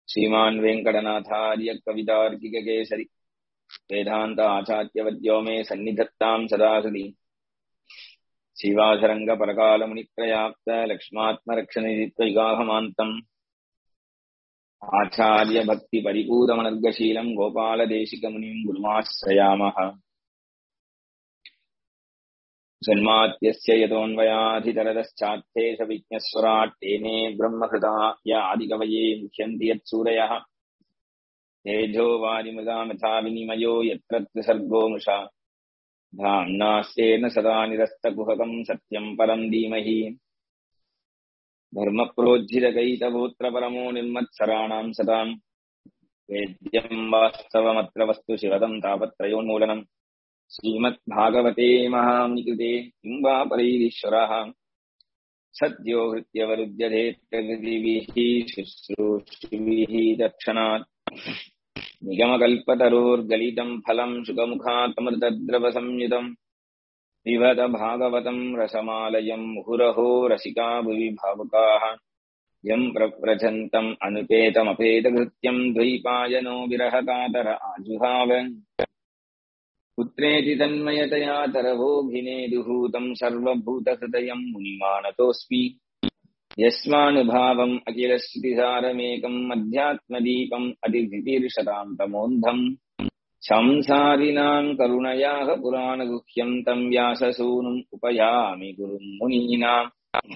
श्रीमान् वेङ्कटनाथार्य कवितार्किककेसरि वेदान्त आचार्यवद्यो मे सन्निधत्ताम् सदा हृदि शिवासरङ्गपरकालमुनित्रयाप्त लक्ष्मात्मरक्षणित्वैगाहमान्तम् आचार्यभक्तिपरिपूरमनर्गशीलम् गोपालदेशिकमुनिम् गुरुमाश्रयामः जन्मात्यस्य यतोऽन्वयाधितरदश्चात्तेष विज्ञस्वराट् तेने ब्रह्महृता य आदिकवये मुह्यन्ति यत्सूरयः तेजो वारिमृगामथा विनिमयो यत्र त्रिसर्गो मृषा धाम्नास्तेन सदा निरस्तकुहकम् सत्यम् परम् धीमहि धर्मप्रोज्झितकैतभूत्रपरमो निर्मत्सराणाम् सताम् वेद्यम् वास्तवमत्र वस्तु शिवदम् तापत्रयोन्मूलनम् श्रीमद्भागवते महामुनिकृते किं वा परैरीश्वरः सद्यो हृत्यवरुध्यधेत्तविधिभिः शुश्रूषिभिः दक्षणात् निगमकल्पतरोर्गलितम् फलम् सुखमुखात्मृतद्रवसंयुतम् पिबत भागवतम् रसमालयम् मुहुरहो रसिका भुवि भावुकाः यम् प्रव्रजन्तम् अनुपेतमपेतकृत्यम् द्वैपायनो विरहकातर आजुहाव पुत्रेति तन्मयतया तरवोऽभिनेदुहूतम् सर्वभूतहृदयम् मुनिमानतोऽस्मि यस्मानुभावम् अखिलश्रुतिसारमेकम् अध्यात्मदीपम् अतिथितीर्षताम् तमोऽन्धम् संसारिणाम् करुणयाः पुराणगुह्यम् तम् व्याससूनुम् उपयामि गुरुम् मुनीनाम्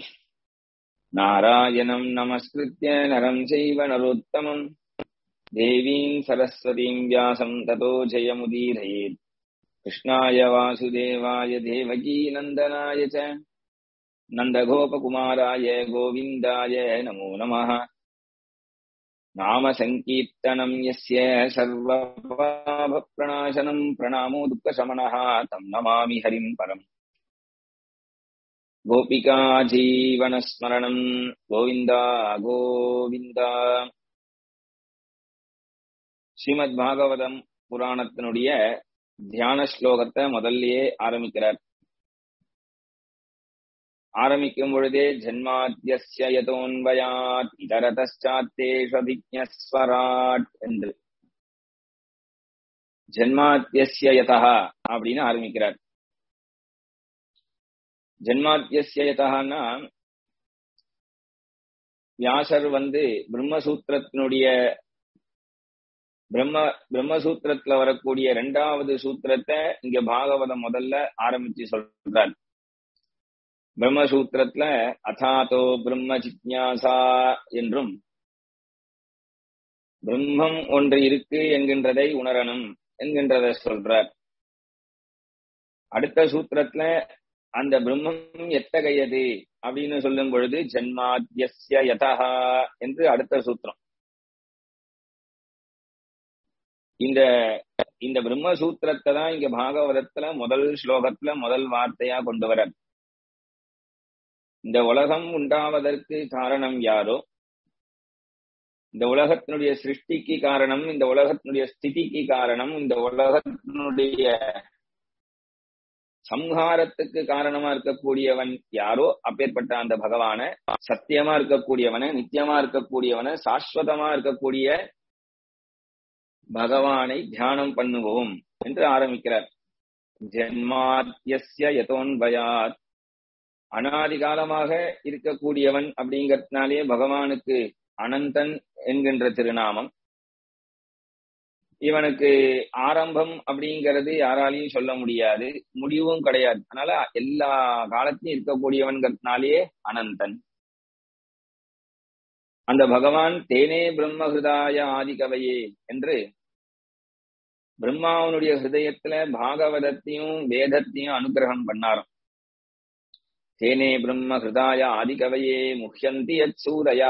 नारायणम् नमस्कृत्य नरम् चैव नरोत्तमम् देवीम् सरस्वतीम् व्यासम् ततो जयमुदीरयेत् कृष्णाय वासुदेवाय देवकीनन्दनाय च नन्दगोपकुमाराय गोविन्दाय नमो नमः नाम सङ्कीर्तनम् यस्य सर्वपापप्रणाशनम् प्रणामो दुःखशमनः तम् नमामि हरिम् परम् गोपिका जीवनस्मरणम् गोविन्द गोविन्द ஸ்ரீமத் புராணத்தினுடைய தியான ஸ்லோகத்தை முதல்லயே ஆரம்பிக்கிறார் ஆரம்பிக்கும் பொழுதே ஜன்மாத்தியஸ்ய யதோன்வயாத் இதரதாத்தேஷதிஜஸ்வராட் என்று ஜன்மாத்தியஸ்ய யதா அப்படின்னு ஆரம்பிக்கிறார் ஜன்மாத்தியஸ்ய யதான்னா வியாசர் வந்து பிரம்மசூத்திரத்தினுடைய பிரம்ம பிரம்மசூத்திரத்துல வரக்கூடிய இரண்டாவது சூத்திரத்தை இங்க பாகவதம் முதல்ல ஆரம்பிச்சு சொல்றார் பிரம்மசூத்திரத்துல அதாத்தோ பிரம்ம ஜிக்யாசா என்றும் பிரம்மம் ஒன்று இருக்கு என்கின்றதை உணரணும் என்கின்றத சொல்றார் அடுத்த சூத்திரத்துல அந்த பிரம்மம் எத்தகையது அப்படின்னு சொல்லும் பொழுது ஜன்மாத்தியஸ்ய யதா என்று அடுத்த சூத்திரம் இந்த இந்த பிரம்மசூத்திரத்தை தான் இங்க பாகவதத்துல முதல் ஸ்லோகத்துல முதல் வார்த்தையா கொண்டு வர இந்த உலகம் உண்டாவதற்கு காரணம் யாரோ இந்த உலகத்தினுடைய சிருஷ்டிக்கு காரணம் இந்த உலகத்தினுடைய ஸ்திதிக்கு காரணம் இந்த உலகத்தினுடைய சம்ஹாரத்துக்கு காரணமா இருக்கக்கூடியவன் யாரோ அப்பேற்பட்ட அந்த பகவான சத்தியமா இருக்கக்கூடியவன நித்தியமா இருக்கக்கூடியவன சாஸ்வதமா இருக்கக்கூடிய பகவானை தியானம் பண்ணுவோம் என்று ஆரம்பிக்கிறார் ஜென்மாத்தியஸ்ய யதோன்பயாத் அனாதி காலமாக இருக்கக்கூடியவன் அப்படிங்கறதுனாலே பகவானுக்கு அனந்தன் என்கின்ற திருநாமம் இவனுக்கு ஆரம்பம் அப்படிங்கிறது யாராலையும் சொல்ல முடியாது முடிவும் கிடையாது அதனால எல்லா காலத்திலும் இருக்கக்கூடியவன்கிறதுனாலேயே அனந்தன் அந்த பகவான் தேனே பிரம்மஹிருதாய ஆதிகவையே என்று பிரம்மாவனுடைய ஹிருதயத்துல பாகவதத்தையும் வேதத்தையும் அனுகிரகம் பண்ணாராம் தேனே பிரம்ம ஹிருதாய ஆதிகவையே முஹ்யந்தி யத் சூரயா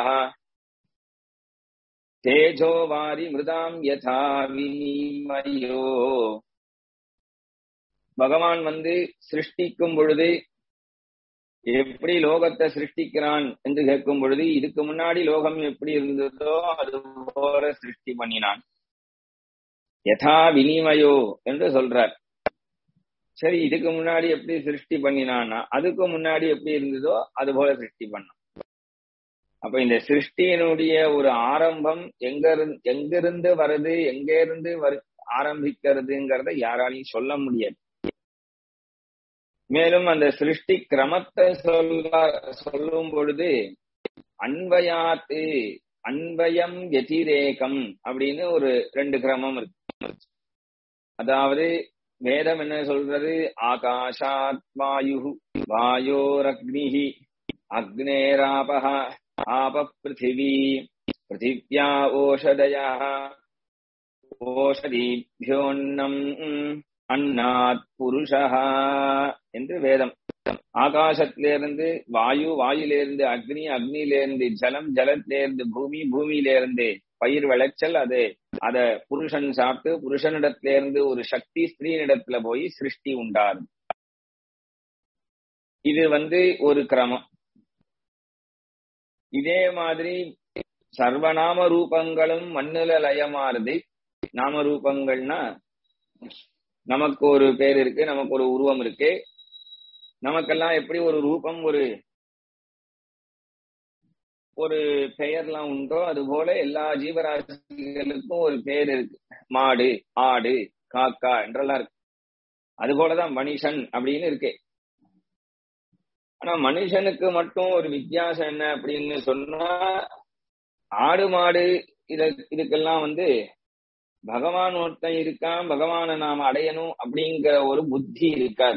தேஜோ வாரி மிருதாம் யதா வினிமயோ பகவான் வந்து சிருஷ்டிக்கும் பொழுது எப்படி லோகத்தை சிருஷ்டிக்கிறான் என்று கேட்கும் பொழுது இதுக்கு முன்னாடி லோகம் எப்படி இருந்ததோ அது போல சிருஷ்டி பண்ணினான் யதா வினிமயோ என்று சொல்றார் சரி இதுக்கு முன்னாடி எப்படி சிருஷ்டி பண்ணினான்னா அதுக்கு முன்னாடி எப்படி இருந்ததோ அது போல சிருஷ்டி பண்ணான் அப்ப இந்த சிருஷ்டியினுடைய ஒரு ஆரம்பம் எங்க இருந்து எங்கிருந்து வருது எங்க இருந்து வரு ஆரம்பிக்கிறதுங்கிறத யாராலையும் சொல்ல முடியாது மேலும் அந்த சிருஷ்டி கிரமத்தை சொல்ல சொல்லும் பொழுது அன்வயாத்து அன்வயம் வெதிரேகம் அப்படின்னு ஒரு ரெண்டு கிரமம் இருக்கு அதாவது வேதம் என்ன சொல்றது ஆகாஷாத் வாயு வாயோரக்னிஹி அக்னேராபஹ ஆப பிருத்திவி பிருத்திவ்யா ஓஷதயா ஓஷதீபியோன்னம் அன்னாத் புருஷா என்று வேதம் ஆகாசத்திலிருந்து வாயு வாயுலேருந்து அக்னி அக்னியிலிருந்து ஜலம் ஜலத்திலிருந்து பூமி பூமியிலிருந்து பயிர் விளைச்சல் அது அத புருஷன் சாப்பிட்டு புருஷனிடத்திலிருந்து ஒரு சக்தி ஸ்திரீனிடத்துல போய் சிருஷ்டி உண்டாரும் இது வந்து ஒரு கிரமம் இதே மாதிரி சர்வநாம ரூபங்களும் மண்ணுல லயமாறுது நாம ரூபங்கள்னா நமக்கு ஒரு பேர் இருக்கு நமக்கு ஒரு உருவம் இருக்கு நமக்கெல்லாம் எப்படி ஒரு ரூபம் ஒரு ஒரு பெயர்லாம் உண்டோ அது போல எல்லா ஜீவராசிகளுக்கும் ஒரு பேர் இருக்கு மாடு ஆடு காக்கா என்றெல்லாம் இருக்கு அது போலதான் மனுஷன் அப்படின்னு இருக்கு ஆனா மனுஷனுக்கு மட்டும் ஒரு வித்தியாசம் என்ன அப்படின்னு சொன்னா ஆடு மாடு இத இதுக்கெல்லாம் வந்து பகவான் ஒருத்தன் இருக்கான் பகவானை நாம் அடையணும் அப்படிங்கிற ஒரு புத்தி இருக்காது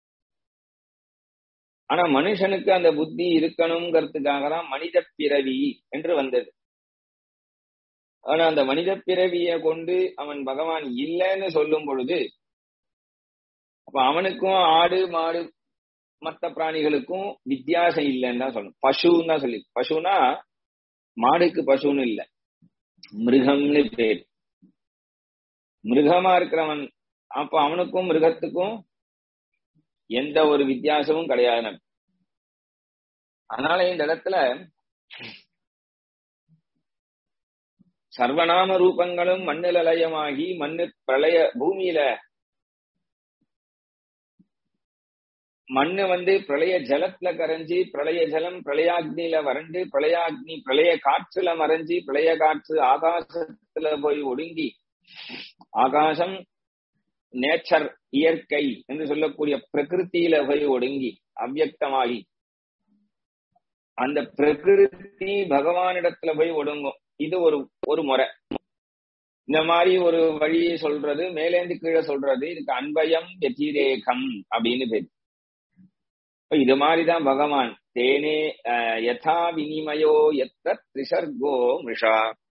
ஆனா மனுஷனுக்கு அந்த புத்தி இருக்கணுங்கிறதுக்காக தான் மனித பிறவி என்று வந்தது ஆனா அந்த மனித பிறவிய கொண்டு அவன் பகவான் இல்லைன்னு சொல்லும் பொழுது அப்ப அவனுக்கும் ஆடு மாடு மத்த பிராணிகளுக்கும் வித்தியாசம் இல்லைன்னு தான் சொல்லணும் பசுன்னு தான் சொல்லி பசுனா மாடுக்கு பசுன்னு இல்ல மிருகம்னு பேர் மிருகமா இருக்கிறவன் அப்ப அவனுக்கும் மிருகத்துக்கும் எந்த ஒரு வித்தியாசமும் கிடையாது அதனால இந்த இடத்துல சர்வநாம ரூபங்களும் மண்ணில் லயமாகி மண்ணு பிரளய பூமியில மண்ணு வந்து பிரளய ஜலத்துல கரைஞ்சி பிரளய ஜலம் பிரளயாக்னியில வறண்டு பிரளயாக்னி பிரளய காற்றுல மறைஞ்சி பிரளய காற்று ஆகாசத்துல போய் ஒடுங்கி ஆகாசம் நேச்சர் இயற்கை என்று சொல்லக்கூடிய பிரகிருத்தியில போய் ஒடுங்கி அவ்வியக்தமாகி அந்த பிரகிருதி பகவானிடத்துல போய் ஒடுங்கும் இது ஒரு ஒரு முறை இந்த மாதிரி ஒரு வழியை சொல்றது மேலேந்து கீழே சொல்றது இதுக்கு அன்பயம் வெத்திரேகம் அப்படின்னு பேரு இது மாதிரிதான் பகவான் தேனே யதா வினிமயோ எத்த திரிசர்கோ மிருஷா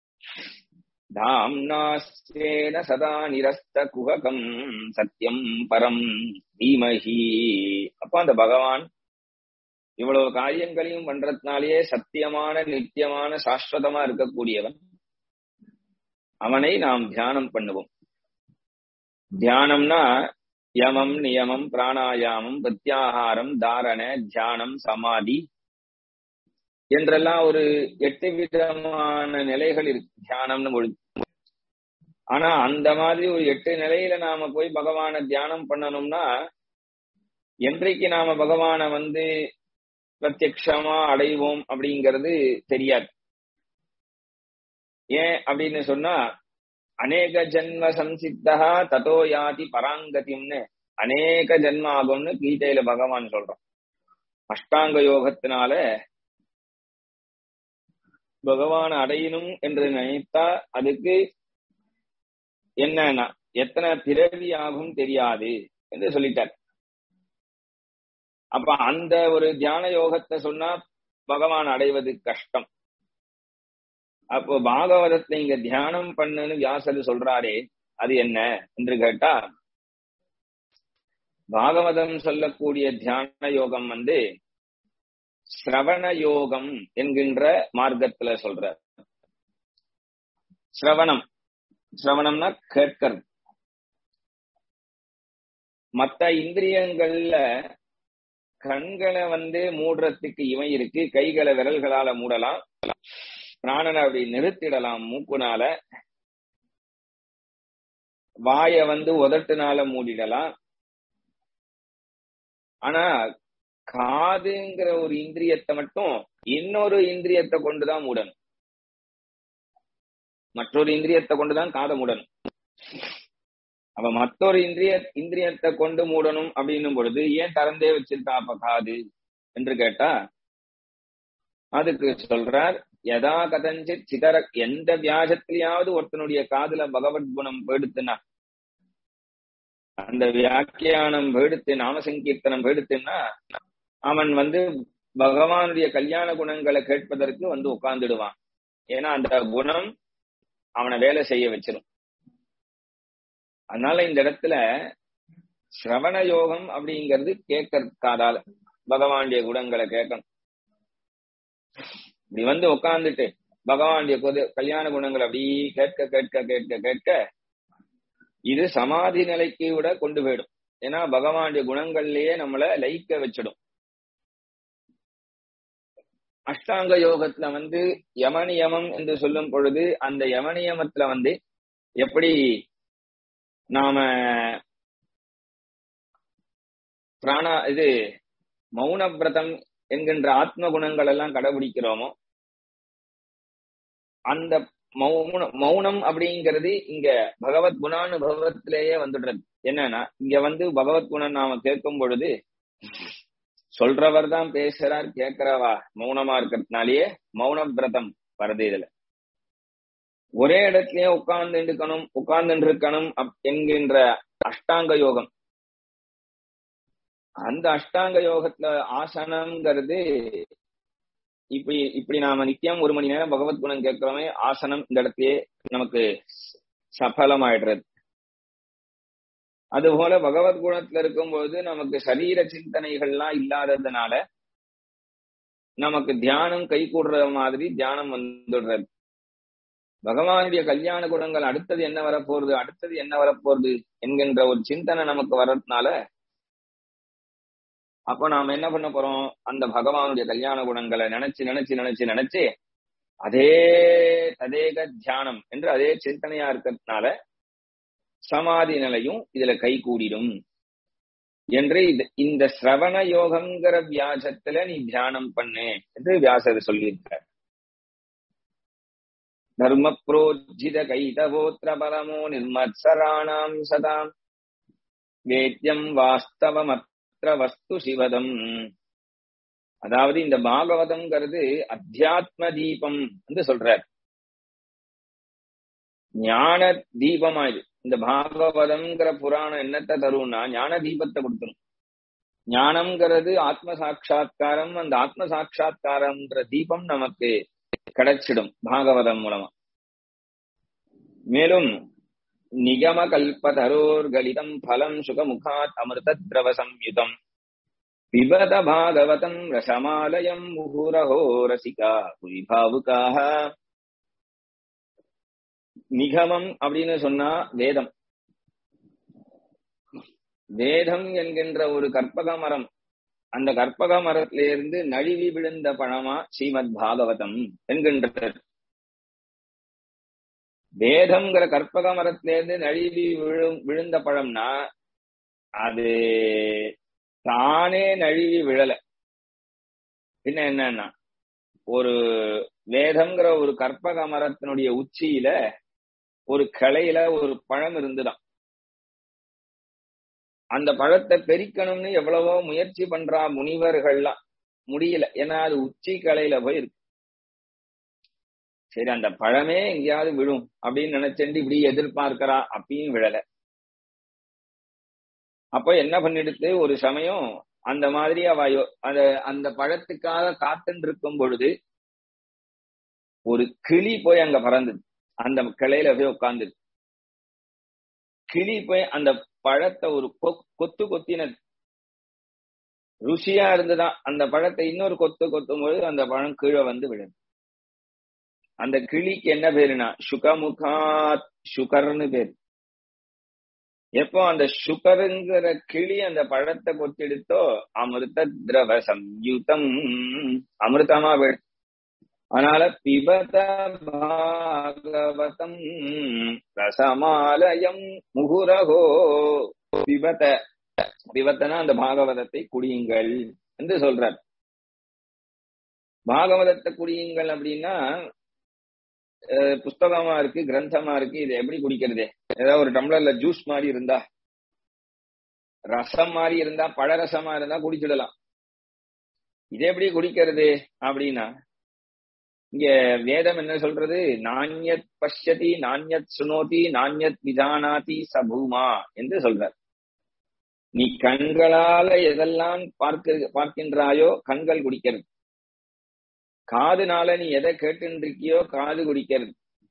தாம்னாஸ்தேன சதா நிரஸ்த குககம் சத்தியம் பரம் தீமஹி அப்ப அந்த பகவான் இவ்வளவு காரியங்களையும் பண்றதுனாலேயே சத்தியமான நித்தியமான சாஸ்வதமா இருக்கக்கூடியவன் அவனை நாம் தியானம் பண்ணுவோம் தியானம்னா யமம் நியமம் பிராணாயாமம் பிரத்யாகாரம் தாரண தியானம் சமாதி என்றெல்லாம் ஒரு எட்டு விதமான நிலைகள் இருக்கு தியானம்னு பொழுது ஆனா அந்த மாதிரி ஒரு எட்டு நிலையில நாம போய் பகவான தியானம் பண்ணணும்னா என்றைக்கு நாம பகவான வந்து பிரத்யக்ஷமா அடைவோம் அப்படிங்கிறது தெரியாது ஏன் அப்படின்னு சொன்னா அநேக ஜென்ம சம்சித்தா ததோ யாதி பராங்கதிம்னு அநேக ஜென்ம ஆகும்னு கீதையில பகவான் சொல்றான் அஷ்டாங்க யோகத்தினால பகவான் அடையணும் என்று நினைத்தா அதுக்கு என்னன்னா எத்தனை பிறவி ஆகும் தெரியாது என்று சொல்லிட்டார் அப்ப அந்த ஒரு தியான யோகத்தை சொன்னா பகவான் அடைவது கஷ்டம் அப்போ பாகவதத்தை இங்க தியானம் பண்ணுன்னு வியாசர் சொல்றாரே அது என்ன என்று கேட்டா பாகவதம் சொல்லக்கூடிய தியான யோகம் வந்து சிரவண யோகம் என்கின்ற மார்க்கத்துல சொல்ற சிரவணம் சிரவணம்னா கேட்கறது மத்த இந்திரியங்கள்ல கண்களை வந்து மூடுறதுக்கு இவன் இருக்கு கைகளை விரல்களால மூடலாம் பிராணனை அப்படி நிறுத்திடலாம் மூக்குனால வாய வந்து உதட்டுனால மூடிடலாம் ஆனா காதுங்கிற ஒரு இந்திரியத்தை மட்டும் இன்னொரு இந்திரியத்தை கொண்டுதான் மூடணும் மற்றொரு இந்திரியத்தை கொண்டுதான் காதை மூடணும் அப்ப மற்றொரு இந்திரிய இந்திரியத்தை கொண்டு மூடணும் அப்படின்னும் பொழுது ஏன் திறந்தே வச்சிருக்கா அப்ப காது என்று கேட்டா அதுக்கு சொல்றார் யதா கதஞ்சித் சிதற எந்த வியாஜத்திலேயாவது ஒருத்தனுடைய காதுல பகவத் குணம் போயிடுத்துனா அந்த வியாக்கியானம் போயிடுத்து நாமசங்கீர்த்தனம் போயிடுத்துன்னா அவன் வந்து பகவானுடைய கல்யாண குணங்களை கேட்பதற்கு வந்து உட்கார்ந்துடுவான் ஏன்னா அந்த குணம் அவனை வேலை செய்ய வச்சிடும் அதனால இந்த இடத்துல சிரவண யோகம் அப்படிங்கிறது கேட்கறதுக்காதால பகவானுடைய குணங்களை கேட்கணும் இப்படி வந்து உட்கார்ந்துட்டு பகவானுடைய பொது கல்யாண குணங்கள் அப்படி கேட்க கேட்க கேட்க கேட்க இது சமாதி நிலைக்கு விட கொண்டு போயிடும் ஏன்னா பகவானுடைய குணங்கள்லயே நம்மள லயிக்க வச்சிடும் அஷ்டாங்க யோகத்துல வந்து யமனியமம் என்று சொல்லும் பொழுது அந்த யமனியமத்துல வந்து எப்படி நாம பிராணா இது மௌன விரதம் என்கின்ற ஆத்ம குணங்கள் எல்லாம் கடைபிடிக்கிறோமோ அந்த மௌன மௌனம் அப்படிங்கிறது இங்க பகவத் குணானுபவத்திலேயே வந்துடுறது என்னன்னா இங்க வந்து பகவத் குணம் நாம கேட்கும் பொழுது சொல்றவர் தான் பேசுறார் கேட்கிறவா மௌனமா இருக்கிறதுனாலயே மௌன விரதம் வருது இதுல ஒரே இடத்துலயே உட்கார்ந்து இருக்கணும் உட்கார்ந்து இருக்கணும் என்கின்ற அஷ்டாங்க யோகம் அந்த அஷ்டாங்க யோகத்துல ஆசனம்ங்கிறது இப்படி இப்படி நாம நித்தியம் ஒரு மணி நேரம் பகவத் குணம் கேட்கிறோமே ஆசனம் இந்த இடத்தையே நமக்கு சஃபலமாயிடுறது அதுபோல பகவத் குணத்துல இருக்கும்போது நமக்கு சரீர சிந்தனைகள்லாம் இல்லாததுனால நமக்கு தியானம் கை கூடுற மாதிரி தியானம் வந்துடுறது பகவானுடைய கல்யாண குணங்கள் அடுத்தது என்ன வரப்போறது அடுத்தது என்ன வரப்போறது என்கின்ற ஒரு சிந்தனை நமக்கு வர்றதுனால அப்ப நாம என்ன பண்ண போறோம் அந்த பகவானுடைய கல்யாண குணங்களை நினைச்சு நினைச்சு நினைச்சு நினைச்சு அதே ததேக தியானம் என்று அதே சிந்தனையா இருக்கிறதுனால சமாதி நிலையும் இதுல கை கூடிடும் என்று இந்த சிரவண யோகங்கிற வியாசத்துல நீ தியானம் பண்ணு என்று வியாசர் சொல்லியிருக்கார் தர்ம புரோஜித கைதவோத்திர பரமோ நிர்மத்சராணாம் சதாம் வேத்தியம் வாஸ்தவமற்ற வஸ்து சிவதம் அதாவது இந்த பாகவதம்ங்கிறது அத்தியாத்ம தீபம் என்று சொல்றார் ஞான தீபமா இது இந்த பாகவதம்ங்கிற புராணம் என்னத்தை தரும்னா ஞான தீபத்தை கொடுத்துரும் ஞானம்ங்கிறது ஆத்ம சாட்சா்காரம் அந்த ஆத்ம சாட்சா்காரம்ன்ற தீபம் நமக்கு கிடைச்சிடும் பாகவதம் மூலமா மேலும் நிகம கல்பதரோர் கலிதம் பலம் சுகமுகாத் அமிர்த திரவ சம்யுதம் பிபத பாகவதம் ரசமாலயம் முகுரஹோ ரசிகா புரிபாவுக்காக நிகமம் அப்படின்னு சொன்னா வேதம் வேதம் என்கின்ற ஒரு கற்பக மரம் அந்த கற்பக மரத்திலிருந்து நழுவி விழுந்த பழமா ஸ்ரீமத் பாகவதம் என்கின்ற வேதம்ங்கிற கற்பக மரத்திலிருந்து நழுவி விழும் விழுந்த பழம்னா அது தானே நழுவி விழல பின்ன என்னன்னா ஒரு வேதம்ங்கிற ஒரு கற்பக மரத்தினுடைய உச்சியில ஒரு கிளையில ஒரு பழம் இருந்துதான் அந்த பழத்தை பெரிக்கணும்னு எவ்வளவோ முயற்சி பண்றா முனிவர்கள்லாம் முடியல ஏன்னா அது உச்சி கலையில போய் இருக்கு சரி அந்த பழமே எங்கேயாவது விழும் அப்படின்னு நினைச்சுட்டு இப்படி எதிர்பார்க்கிறா அப்பயும் விழல அப்ப என்ன பண்ணிடுத்து ஒரு சமயம் அந்த மாதிரி அவ அந்த அந்த பழத்துக்காக காத்துன்னு இருக்கும் பொழுது ஒரு கிளி போய் அங்க பறந்தது அந்த கிளையில போய் உட்கார்ந்தது கிளி போய் அந்த பழத்தை ஒரு கொத்து கொத்தினது ருசியா இருந்துதான் அந்த பழத்தை இன்னொரு கொத்து கொத்தும் பொழுது அந்த பழம் கீழே வந்து விழுது அந்த கிளிக்கு என்ன பேருனா சுகமுகாத் சுகர்னு பேரு எப்போ அந்த சுகருங்கிற கிளி அந்த பழத்தை கொத்தெடுத்தோ அமிர்த திரவ சம்யுதம் அமிர்தமா போயிடு அதனால பிபத பாகவதம் ரசமாலயம் முகுரகோ பிபத பிபத்தனா அந்த பாகவதத்தை குடியுங்கள் என்று சொல்றார் பாகவதத்தை குடியுங்கள் அப்படின்னா அஹ், புஸ்தகமா இருக்கு கிரந்தமா இருக்கு இது எப்படி குடிக்கிறது ஏதாவது ஒரு டம்ளர்ல ஜூஸ் மாதிரி இருந்தா ரசம் மாதிரி இருந்தா பழரசமா இருந்தா குடிச்சிடலாம் இது எப்படி குடிக்கிறது அப்படின்னா இங்க வேதம் என்ன சொல்றது நாண்யத் பஷ்யதி நாண்யத் சுனோதி நாண்யத் விஜானாதி சபூமா என்று சொல்றார் நீ கண்களால எதெல்லாம் பார்க்க பார்க்கின்றாயோ கண்கள் குடிக்கிறது காதுனால நீ எதை கேட்டுருக்கியோ காது குடிக்கிறது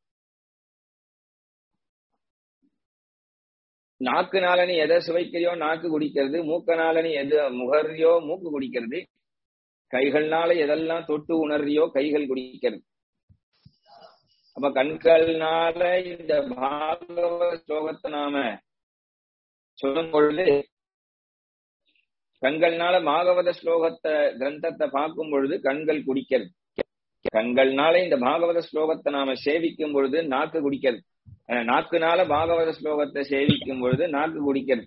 நாக்குனால நீ எதை சுவைக்கிறியோ நாக்கு குடிக்கிறது மூக்கனால நீ எது முகர்றியோ மூக்கு குடிக்கிறது கைகள்னால எதெல்லாம் தொட்டு உணர்றியோ கைகள் குடிக்கிறது அப்ப கண்கள்னால இந்த பாகவத ஸ்லோகத்தை நாம சொல்லும் பொழுது கண்கள்னால பாகவத ஸ்லோகத்தை கிரந்தத்தை பார்க்கும் பொழுது கண்கள் குடிக்கிறது கண்கள்னால இந்த பாகவத ஸ்லோகத்தை நாம சேவிக்கும் பொழுது நாக்கு குடிக்கிறது அஹ் நாக்குனால பாகவத ஸ்லோகத்தை சேவிக்கும் பொழுது நாக்கு குடிக்கிறது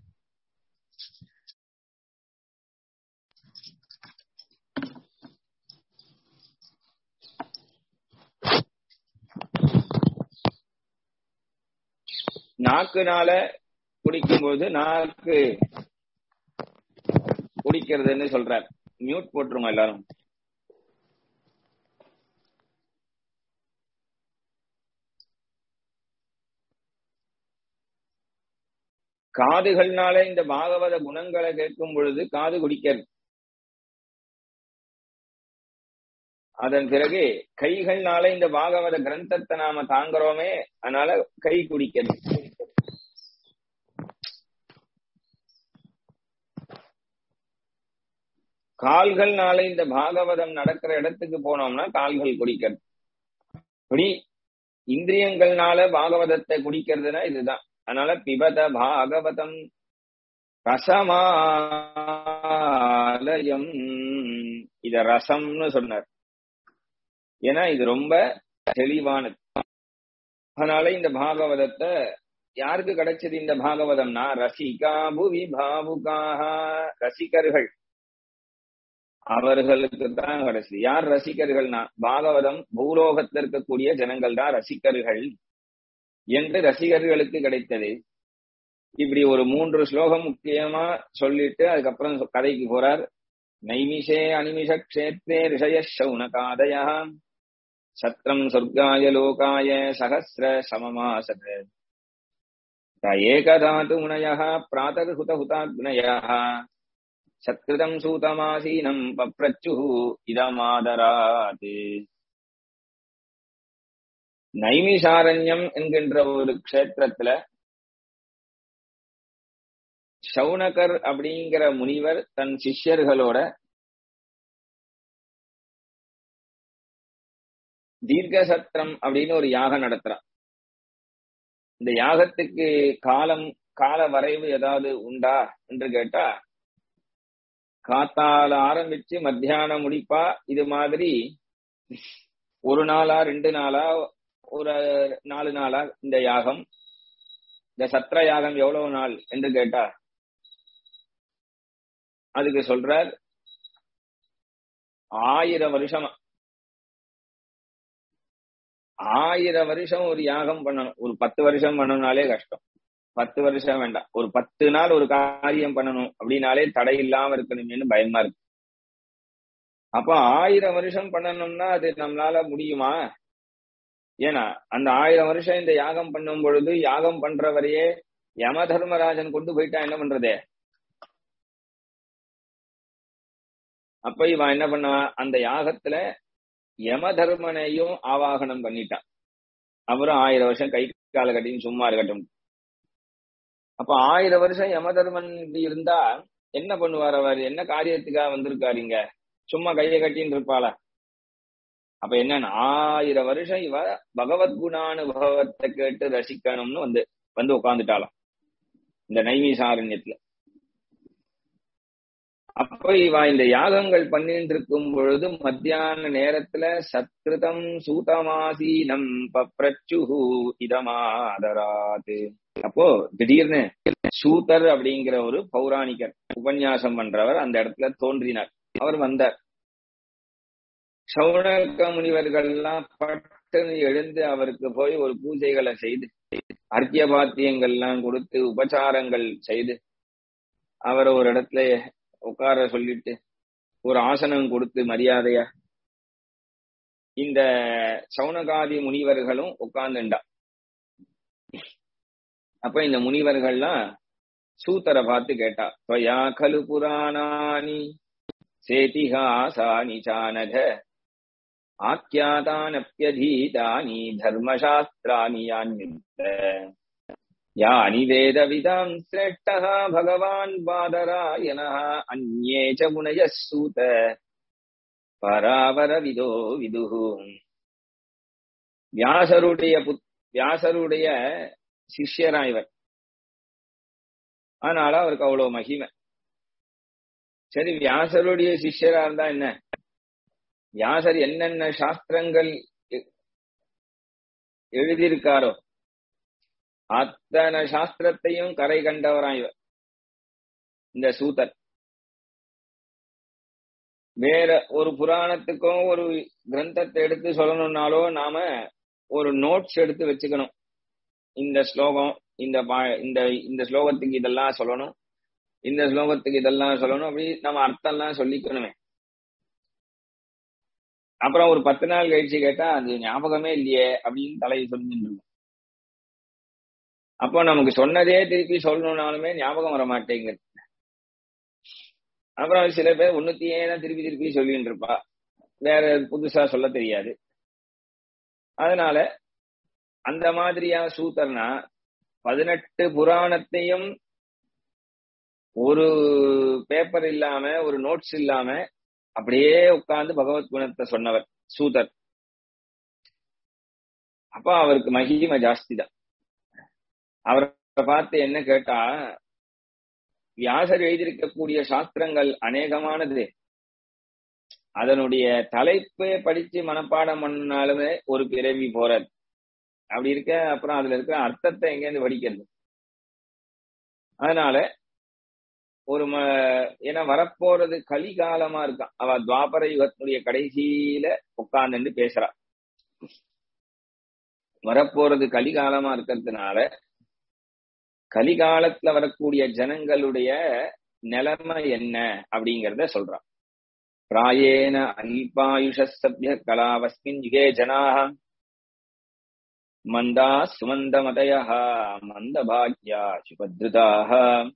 நாக்குனால குடிக்கும்போது நாக்கு குடிக்கிறதுன்னு சொல்றார் மியூட் போட்டுருங்க எல்லாரும் காதுகள்னால இந்த பாகவத குணங்களை கேட்கும் பொழுது காது குடிக்கிறது அதன் பிறகு கைகள்னால இந்த பாகவத கிரந்தத்தை நாம தாங்குறோமே அதனால கை குடிக்கிறது கால்கள்னால இந்த பாகவதம் நடக்கிற இடத்துக்கு போனோம்னா கால்கள் குடிக்கிறது இப்படி இந்திரியங்கள்னால பாகவதத்தை குடிக்கிறதுனா இதுதான் அதனால பிபத பாகவதம் ரசமாலயம் இத ரசம்னு சொன்னார் ஏன்னா இது ரொம்ப தெளிவானது அதனால இந்த பாகவதத்தை யாருக்கு கிடைச்சது இந்த பாகவதம்னா ரசிகா புவி பாவுகாக ரசிகர்கள் அவர்களுக்கு தான் கிடைச்சது யார் ரசிகர்கள்னா பாகவதம் பூலோகத்தில் இருக்கக்கூடிய ஜனங்கள் தான் ரசிகர்கள் என்று ரசிகர்களுக்கு கிடைத்தது இப்படி ஒரு மூன்று ஸ்லோகம் முக்கியமா சொல்லிட்டு அதுக்கப்புறம் கதைக்கு போறார் நைமிஷே அனிமிஷ கஷேத்ரே ரிஷய சௌனகாதய சத்ரம் சொர்க்காய லோகாய சகசிர சமமாசத் ஏகதாது முனய பிராத்தகுத ஹுதாக்னய சத்கிருதம் சூதமாசீனம் பப்ரச்சு இதமாதராத் நைமிஷாரண்யம் என்கின்ற ஒரு க்ஷேத்திரத்துல சவுனகர் அப்படிங்கிற முனிவர் தன் சிஷ்யர்களோட தீர்க்க சத்திரம் அப்படின்னு ஒரு யாகம் நடத்துறான் இந்த யாகத்துக்கு காலம் கால வரைவு ஏதாவது உண்டா என்று கேட்டா காத்தால ஆரம்பிச்சு மத்தியானம் முடிப்பா இது மாதிரி ஒரு நாளா ரெண்டு நாளா ஒரு நாலு நாளா இந்த யாகம் இந்த சத்திர யாகம் எவ்வளவு நாள் என்று கேட்டா அதுக்கு சொல்றார் ஆயிரம் வருஷம் ஆயிரம் வருஷம் ஒரு யாகம் பண்ணணும் ஒரு பத்து வருஷம் பண்ணணும்னாலே கஷ்டம் பத்து வருஷம் வேண்டாம் ஒரு பத்து நாள் ஒரு காரியம் பண்ணணும் அப்படின்னாலே தடை இல்லாம இருக்கணுமேனு பயமா இருக்கு அப்ப ஆயிரம் வருஷம் பண்ணணும்னா அது நம்மளால முடியுமா ஏன்னா அந்த ஆயிரம் வருஷம் இந்த யாகம் பண்ணும் பொழுது யாகம் பண்றவரையே யம தர்மராஜன் கொண்டு போயிட்டா என்ன பண்றது அப்ப இவன் என்ன பண்ணான் அந்த யாகத்துல யம தர்மனையும் ஆவாகனம் பண்ணிட்டான் அவரும் ஆயிரம் வருஷம் கை கால கட்டின்னு சும்மா இருக்கட்டும் அப்ப ஆயிரம் வருஷம் யம தர்மன் இப்படி இருந்தா என்ன பண்ணுவார் அவர் என்ன காரியத்துக்காக வந்திருக்காரு இங்க சும்மா கையை கட்டின்னு இருப்பாளா அப்ப என்னன்னா ஆயிரம் வருஷம் இவ பகவத் குணானுபவத்தை கேட்டு ரசிக்கணும்னு வந்து வந்து உட்காந்துட்டாளாம் இந்த நைமிசாரண்யத்துல அப்ப இவ இந்த யாகங்கள் பண்ணிட்டு இருக்கும் பொழுது மத்தியான நேரத்துல சத்கிருதம் சூதமாசீனம் பப்ரச்சுஹு இதமாதராது அப்போ திடீர்னு சூதர் அப்படிங்கிற ஒரு பௌராணிகர் உபன்யாசம் பண்றவர் அந்த இடத்துல தோன்றினார் அவர் வந்தார் சௌனக முனிவர்கள்லாம் பட்டுன்னு எழுந்து அவருக்கு போய் ஒரு பூஜைகளை செய்து அர்க்கிய பாத்தியங்கள்லாம் கொடுத்து உபச்சாரங்கள் செய்து அவரை ஒரு இடத்துல உட்கார சொல்லிட்டு ஒரு ஆசனம் கொடுத்து மரியாதையா இந்த சௌனகாதி முனிவர்களும் உட்கார்ந்துண்டா அப்ப இந்த முனிவர்கள்லாம் சூத்தரை பார்த்து கேட்டா त्वया खलु पुराणानि सेतिहासानि चानघ आख्यातानप्यधीतानि धर्मशास्त्राणि यान्युक्त यानि वेदविदां श्रेष्ठः भगवान् बादरायणः अन्ये च मुनयः सूत பராவரவிதோ விதுகு வியாசருடைய புத் வியாசருடைய சிஷ்யரா இவர் அதனால அவருக்கு அவ்வளவு மகிமை சரி வியாசருடைய சிஷ்யரா இருந்தா என்ன வியாசர் என்னென்ன சாஸ்திரங்கள் எ- எழுதியிருக்காரோ அத்தனை சாஸ்திரத்தையும் கரை கண்டவரா இவர் இந்த சூதர் வேற ஒரு புராணத்துக்கும் ஒரு கிரந்தத்தை எடுத்து சொல்லணும்னாலோ நாம ஒரு நோட்ஸ் எடுத்து வச்சுக்கணும் இந்த ஸ்லோகம் இந்த பா- இந்த இந்த ஸ்லோகத்துக்கு இதெல்லாம் சொல்லணும் இந்த ஸ்லோகத்துக்கு இதெல்லாம் சொல்லணும் அப்படி நம்ம அர்த்தம்லாம் சொல்லிக்கணுமே அப்புறம் ஒரு பத்து நாள் கழிச்சு கேட்டா அது ஞாபகமே இல்லையே அப்படின்னு தலையை சொல்லிட்டு இருக்கும் அப்போ நமக்கு சொன்னதே திருப்பி சொல்லணும்னாலுமே ஞாபகம் வர மாட்டேங்குது அப்புறம் சில பேர் ஒன்னுத்தையே தான் திருப்பி திருப்பி சொல்லிட்டு இருப்பா வேற புதுசா சொல்ல தெரியாது அதனால அந்த மாதிரியா சூத்தர்னா பதினெட்டு புராணத்தையும் ஒரு பேப்பர் இல்லாம ஒரு நோட்ஸ் இல்லாம அப்படியே உட்கார்ந்து பகவத் குணத்தை சொன்னவர் சூதர் அப்ப அவருக்கு மகிமை ஜாஸ்தி தான் அவரை பார்த்து என்ன கேட்டா வியாசர் எழுதியிருக்கக்கூடிய சாஸ்திரங்கள் அநேகமானது அதனுடைய தலைப்பை படிச்சு மனப்பாடம் பண்ணாலுமே ஒரு பிறவி போறது அப்படி இருக்க அப்புறம் அதுல இருக்கிற அர்த்தத்தை எங்கேருந்து படிக்கிறது அதனால ஒரு ம ஏன்னா வரப்போறது கலிகாலமா இருக்கான் அவ துவாபர யுகத்தினுடைய கடைசியில உட்கார்ந்து பேசுறா வரப்போறது கலிகாலமா இருக்கிறதுனால கலிகாலத்துல வரக்கூடிய ஜனங்களுடைய நிலைமை என்ன அப்படிங்கறத சொல்றான் பிராயேன அல்பாயுஷ சபிய கலாவஸ்மின் யுகே ஜனாக மந்தா சுமந்தமதய மந்த பாக்யா சுபத்ருதாக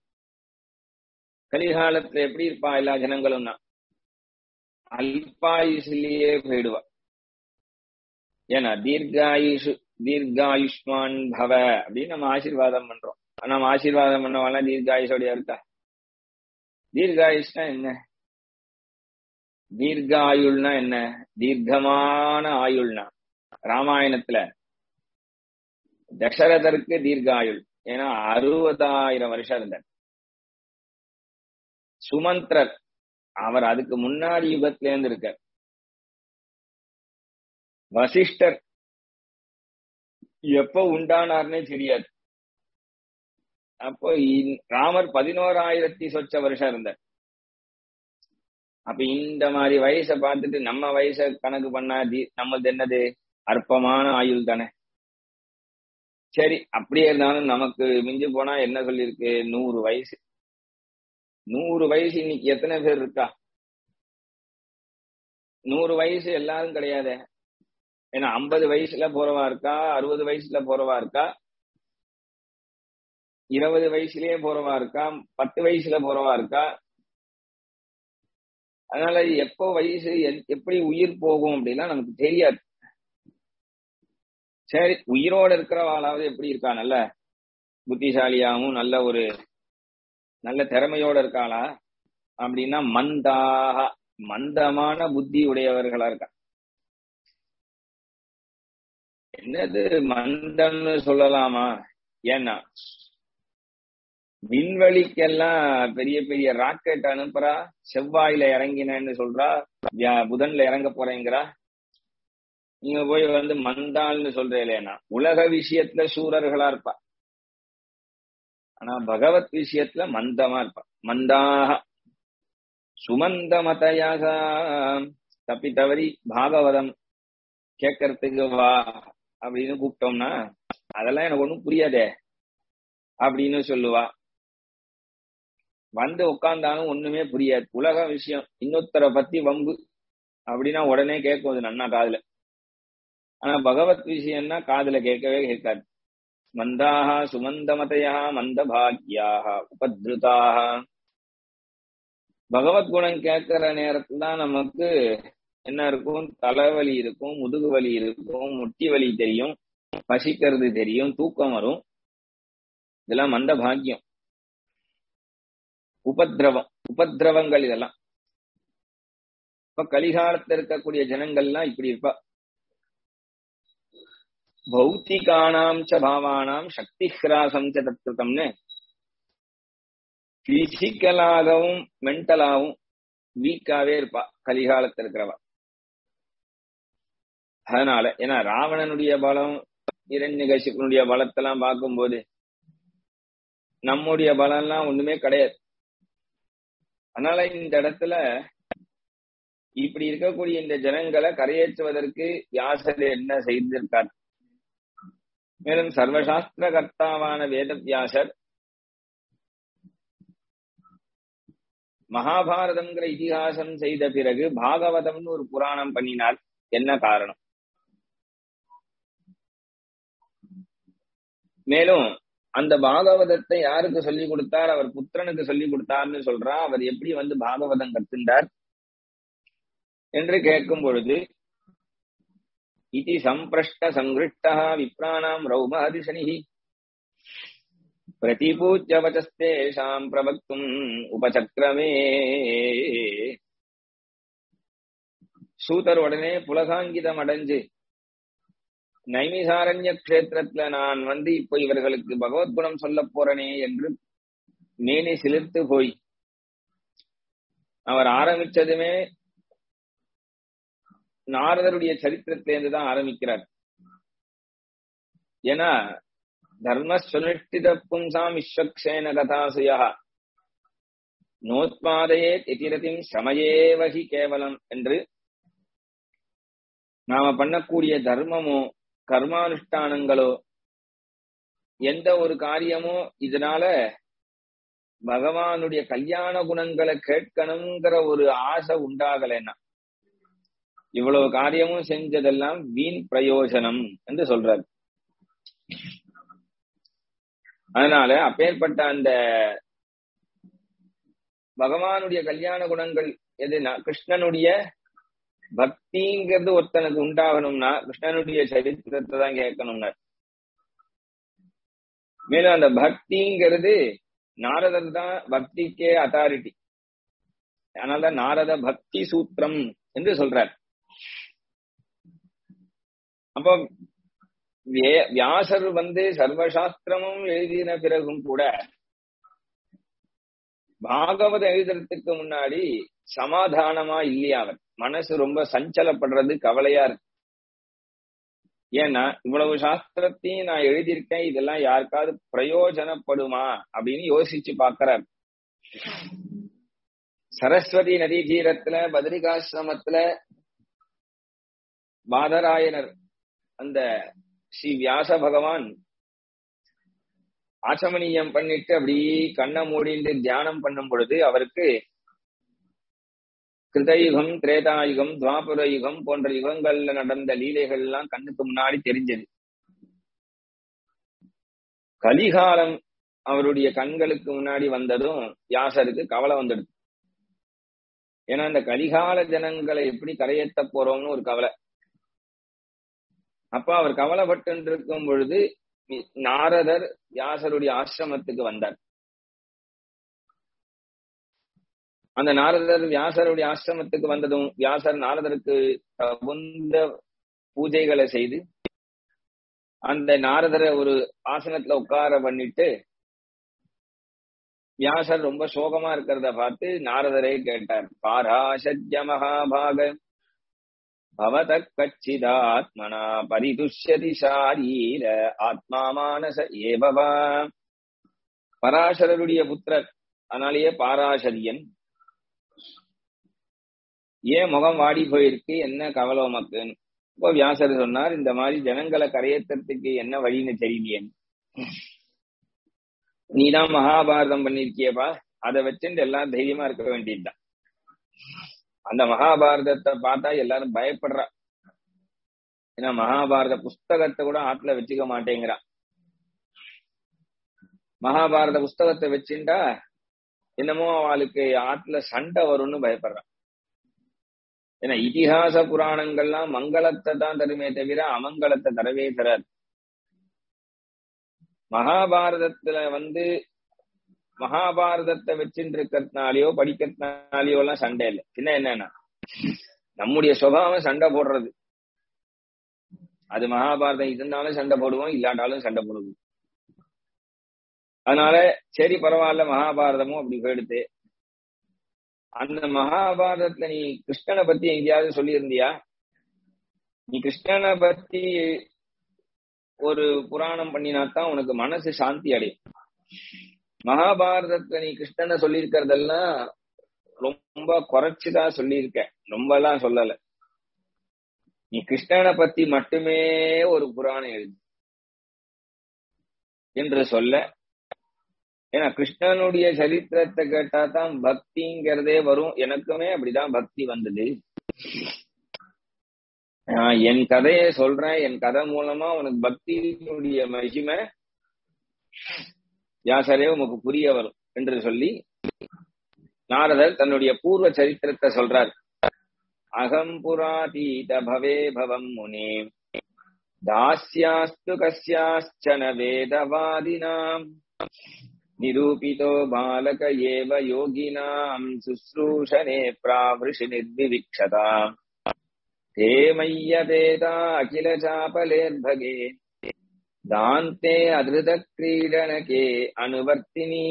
கலிகாலத்துல எப்படி இருப்பா எல்லா ஜனங்களும்னா அல்பாயுஷிலேயே போயிடுவா ஏன்னா தீர்காயுஷு தீர்காயுஷ்மான் பவ அப்படின்னு நம்ம ஆசீர்வாதம் பண்றோம் நம்ம ஆசீர்வாதம் பண்ணவாலாம் தீர்காயுஷோடைய இருக்கா தீர்காயுஷ்னா என்ன தீர்காயுள்னா என்ன தீர்க்கமான ஆயுள்னா ராமாயணத்துல தசரதருக்கு தீர்காயுள் ஏன்னா அறுபதாயிரம் வருஷம் இருந்தார் சுமந்திரர் அவர் அதுக்கு முன்னாடி யுகத்துல இருந்து இருக்கார் வசிஷ்டர் எப்ப உண்டானார்னே தெரியாது அப்போ இ- ராமர் பதினோராயிரத்தி சொச்ச வருஷம் இருந்தார் அப்ப இந்த மாதிரி வயசை பார்த்துட்டு நம்ம வயசை கணக்கு பண்ணா தி- நம்மளது என்னது அற்பமான ஆயுள் தானே சரி அப்படியே இருந்தாலும் நமக்கு மிஞ்சி போனா என்ன சொல்லியிருக்கு நூறு வயசு நூறு வயசு இன்னைக்கு எத்தனை பேர் இருக்கா நூறு வயசு எல்லாரும் கிடையாதே ஏன்னா ஐம்பது வயசுல போறவா இருக்கா அறுபது வயசுல போறவா இருக்கா இருபது வயசுலயே போறவா இருக்கா பத்து வயசுல போறவா இருக்கா அதனால எப்போ வயசு எ- எப்படி உயிர் போகும் அப்படின்னா நமக்கு தெரியாது சரி உயிரோட இருக்கிறவாளாவது எப்படி இருக்கா நல்ல புத்திசாலியாவும் நல்ல ஒரு நல்ல திறமையோட இருக்காளா அப்படின்னா மந்தாக மந்தமான புத்தி உடையவர்களா இருக்கா என்னது மந்தம்னு சொல்லலாமா ஏன்னா விண்வெளிக்கெல்லாம் பெரிய பெரிய ராக்கெட் அனுப்புறா செவ்வாயில இறங்கினேன்னு சொல்றா வியா- புதன்ல இறங்க போறேங்கிறா நீங்க போய் வந்து மந்தாள்னு சொல்றேன் உலக விஷயத்துல சூரர்களா இருப்பா ஆனா பகவத் விஷயத்துல மந்தமா இருப்பா மந்தாக சுமந்த மதையாக தப்பி தவறி பாகவதம் கேட்கறதுக்கு வா அப்படின்னு கூப்பிட்டோம்னா அதெல்லாம் எனக்கு ஒண்ணும் புரியாதே அப்படின்னு சொல்லுவா வந்து உட்கார்ந்தாலும் ஒண்ணுமே புரியாது உலக விஷயம் இன்னொருத்தரை பத்தி வம்பு அப்படின்னா உடனே கேட்கும் அது நன்னா காதுல ஆனா பகவத் விஷயம்னா காதுல கேட்கவே கேட்காது மந்தாக சுமந்தமதையா மந்த பாக்யாக உபத்ருதாக பகவத் குணம் கேட்கிற நேரத்துல தான் நமக்கு என்ன இருக்கும் தலைவலி இருக்கும் முதுகு வலி இருக்கும் முட்டி வலி தெரியும் பசிக்கிறது தெரியும் தூக்கம் வரும் இதெல்லாம் மந்த பாக்கியம் உபதிரவம் உபதிரவங்கள் இதெல்லாம் இப்ப கலிகாலத்துல இருக்கக்கூடிய ஜனங்கள்லாம் இப்படி இருப்பா பௌத்திகானாம் ச பாவானாம் சக்தி ஹிராசம் ச தத்துவம்னு பிசிக்கலாகவும் மென்டலாகவும் வீக்காவே இருப்பா கலிகாலத்துல இருக்கிறவா அதனால ஏன்னா ராவணனுடைய பலம் இரண்யகசிப்பனுடைய பலத்தெல்லாம் பார்க்கும்போது நம்முடைய பலம்லாம் ஒண்ணுமே கிடையாது அதனால இந்த இடத்துல இப்படி இருக்கக்கூடிய இந்த ஜனங்களை கரையேற்றுவதற்கு வியாசர் என்ன செய்திருக்கார் மேலும் சர்வசாஸ்திர கர்த்தாவான வேத வியாசர் மகாபாரதம்ங்கிற இதிகாசம் செய்த பிறகு பாகவதம்னு ஒரு புராணம் பண்ணினார் என்ன காரணம் மேலும் அந்த பாகவதத்தை யாருக்கு சொல்லி கொடுத்தார் அவர் புத்திரனுக்கு சொல்லி கொடுத்தார்னு சொல்றா அவர் எப்படி வந்து பாகவதம் கத்துண்டார் என்று கேட்கும் பொழுது இதி சம்பிரஷ்ட சங்கிருஷ்டா விப்ராணாம் ரௌமாதிசனிஹி பிரதிபூஜ்ய வச்சஸ்தேஷாம் பிரபக்தும் உபசக்கிரமே சூதர் உடனே புலகாங்கிதம் அடைஞ்சு நைமிசாரண்ய கஷேத்திரத்துல நான் வந்து இப்போ இவர்களுக்கு பகவத்குணம் சொல்ல போறனே என்று மேனி சிலிர்த்து போய் அவர் ஆரம்பிச்சதுமே நாரதருடைய சரித்திரத்திலேருந்து தான் ஆரம்பிக்கிறார் ஏன்னா தர்ம சுனிஷ்டித பும்சாம் விஸ்வக்ஷேன கதாசுயா நோத்பாதையே எதிரதிம் சமயேவகி கேவலம் என்று நாம பண்ணக்கூடிய தர்மமோ கர்மானுஷ்டானங்களோ எந்த ஒரு காரியமோ இதனால பகவானுடைய கல்யாண குணங்களை கேட்கணுங்கிற ஒரு ஆசை உண்டாகலைன்னா இவ்வளவு காரியமும் செஞ்சதெல்லாம் வீண் பிரயோஜனம் என்று சொல்றாரு அதனால அப்பேற்பட்ட அந்த பகவானுடைய கல்யாண குணங்கள் எதுனா கிருஷ்ணனுடைய பக்திங்கிறது ஒருத்தனுக்கு உண்டாகணும்னா கிருஷ்ணனுடைய சரித்திரத்தை தான் கேட்கணும்னா மேலும் அந்த பக்திங்கிறது நாரதர் தான் பக்திக்கே அத்தாரிட்டி அதனாலதான் நாரத பக்தி சூத்திரம் என்று சொல்றார் அப்போ வியாசர் வந்து சர்வசாஸ்திரமும் எழுதின பிறகும் கூட பாகவத எழுதுறதுக்கு முன்னாடி சமாதானமா இல்லையா அவர் மனசு ரொம்ப சஞ்சலப்படுறது கவலையா இருக்கு ஏன்னா இவ்வளவு சாஸ்திரத்தையும் நான் எழுதியிருக்கேன் இதெல்லாம் யாருக்காவது பிரயோஜனப்படுமா அப்படின்னு யோசிச்சு பாக்குறார் சரஸ்வதி நதி தீரத்துல பத்ரிகாசிரமத்துல பாதராயனர் அந்த ஸ்ரீ வியாச பகவான் ஆச்சமணியம் பண்ணிட்டு அப்படி கண்ணை மூடிட்டு தியானம் பண்ணும் பொழுது அவருக்கு கிருதயுகம் திரேதாயுகம் துவாபுர யுகம் போன்ற யுகங்கள்ல நடந்த லீலைகள் எல்லாம் கண்ணுக்கு முன்னாடி தெரிஞ்சது கலிகாலம் அவருடைய கண்களுக்கு முன்னாடி வந்ததும் வியாசருக்கு கவலை வந்துடுது ஏன்னா இந்த கலிகால ஜனங்களை எப்படி கரையேற்ற போறோம்னு ஒரு கவலை அப்ப அவர் கவலைப்பட்டு இருக்கும் பொழுது நாரதர் வியாசருடைய ஆசிரமத்துக்கு வந்தார் அந்த நாரதர் வியாசருடைய ஆசிரமத்துக்கு வந்ததும் வியாசர் நாரதருக்கு தகுந்த பூஜைகளை செய்து அந்த நாரதரை ஒரு ஆசனத்துல உட்கார பண்ணிட்டு வியாசர் ரொம்ப சோகமா இருக்கிறத பார்த்து நாரதரே கேட்டார் பாராசத்ய மகாபாக பவத கச்சிதாத்மனா பரிதுஷ்யதி சாரீர ஆத்மா மானச ஏபவா பராசரருடைய புத்திரர் அதனாலேயே பாராசரியன் ஏன் முகம் வாடி போயிருக்கு என்ன கவலை உமக்குன்னு இப்போ வியாசர் சொன்னார் இந்த மாதிரி ஜனங்களை கரையேற்றத்துக்கு என்ன வழின்னு தெரியலையேன்னு நீதான் மகாபாரதம் பண்ணிருக்கியப்பா அதை வச்சுட்டு எல்லாம் தைரியமா இருக்க வேண்டியதுதான் அந்த மகாபாரதத்தை பார்த்தா எல்லாரும் பயப்படுறா ஏன்னா மகாபாரத புஸ்தகத்தை கூட ஆத்துல வச்சுக்க மாட்டேங்கிறா மகாபாரத புஸ்தகத்தை வச்சுட்டா என்னமோ அவளுக்கு ஆத்துல சண்டை வரும்னு பயப்படுறான் ஏன்னா இதிகாச புராணங்கள்லாம் மங்களத்தை தான் தருமே தவிர அமங்கலத்தை தரவே தராது மகாபாரதத்துல வந்து மகாபாரதத்தை வச்சுட்டு இருக்கிறதுனாலயோ படிக்கிறதுனாலயோ எல்லாம் சண்டை இல்லை சின்ன என்னன்னா நம்முடைய சுபாவம் சண்டை போடுறது அது மகாபாரதம் இருந்தாலும் சண்டை போடுவோம் இல்லாட்டாலும் சண்டை போடுவோம் அதனால சரி பரவாயில்ல மகாபாரதமும் அப்படி போயிடுத்து அந்த மகாபாரதத்துல நீ கிருஷ்ணனை பத்தி எங்கேயாவது சொல்லியிருந்தியா நீ கிருஷ்ணனை பத்தி ஒரு புராணம் பண்ணினாத்தான் உனக்கு மனசு சாந்தி அடையும் மகாபாரதத்துல நீ கிருஷ்ணனை சொல்லியிருக்கிறதெல்லாம் ரொம்ப குறைச்சுதான் சொல்லியிருக்க ரொம்ப எல்லாம் சொல்லல நீ கிருஷ்ணனை பத்தி மட்டுமே ஒரு புராணம் எழுது என்று சொல்ல ஏன்னா கிருஷ்ணனுடைய சரித்திரத்தை கேட்டா தான் பக்திங்கிறதே வரும் எனக்குமே அப்படிதான் பக்தி வந்தது என் கதையை சொல்றேன் என் கதை மூலமா உனக்கு பக்தியினுடைய மகிமை யாசரே உமக்கு புரிய வரும் என்று சொல்லி நாரதர் தன்னுடைய பூர்வ சரித்திரத்தை சொல்றார் அகம் புராதீத பவே பவம் முனே தாஸ்யாஸ்து கஸ்யாச்சன வேதவாதினாம் நிரூபிதோ பாலக ஏவ யோகினாம் சுஸ்ரூஷனே பிராவிருஷி நிர்விவிக்ஷதாம் ते मय्यपेता अखिल चापलेर्भगे दान्ते अधृतक्रीडनके अनुवर्तिनी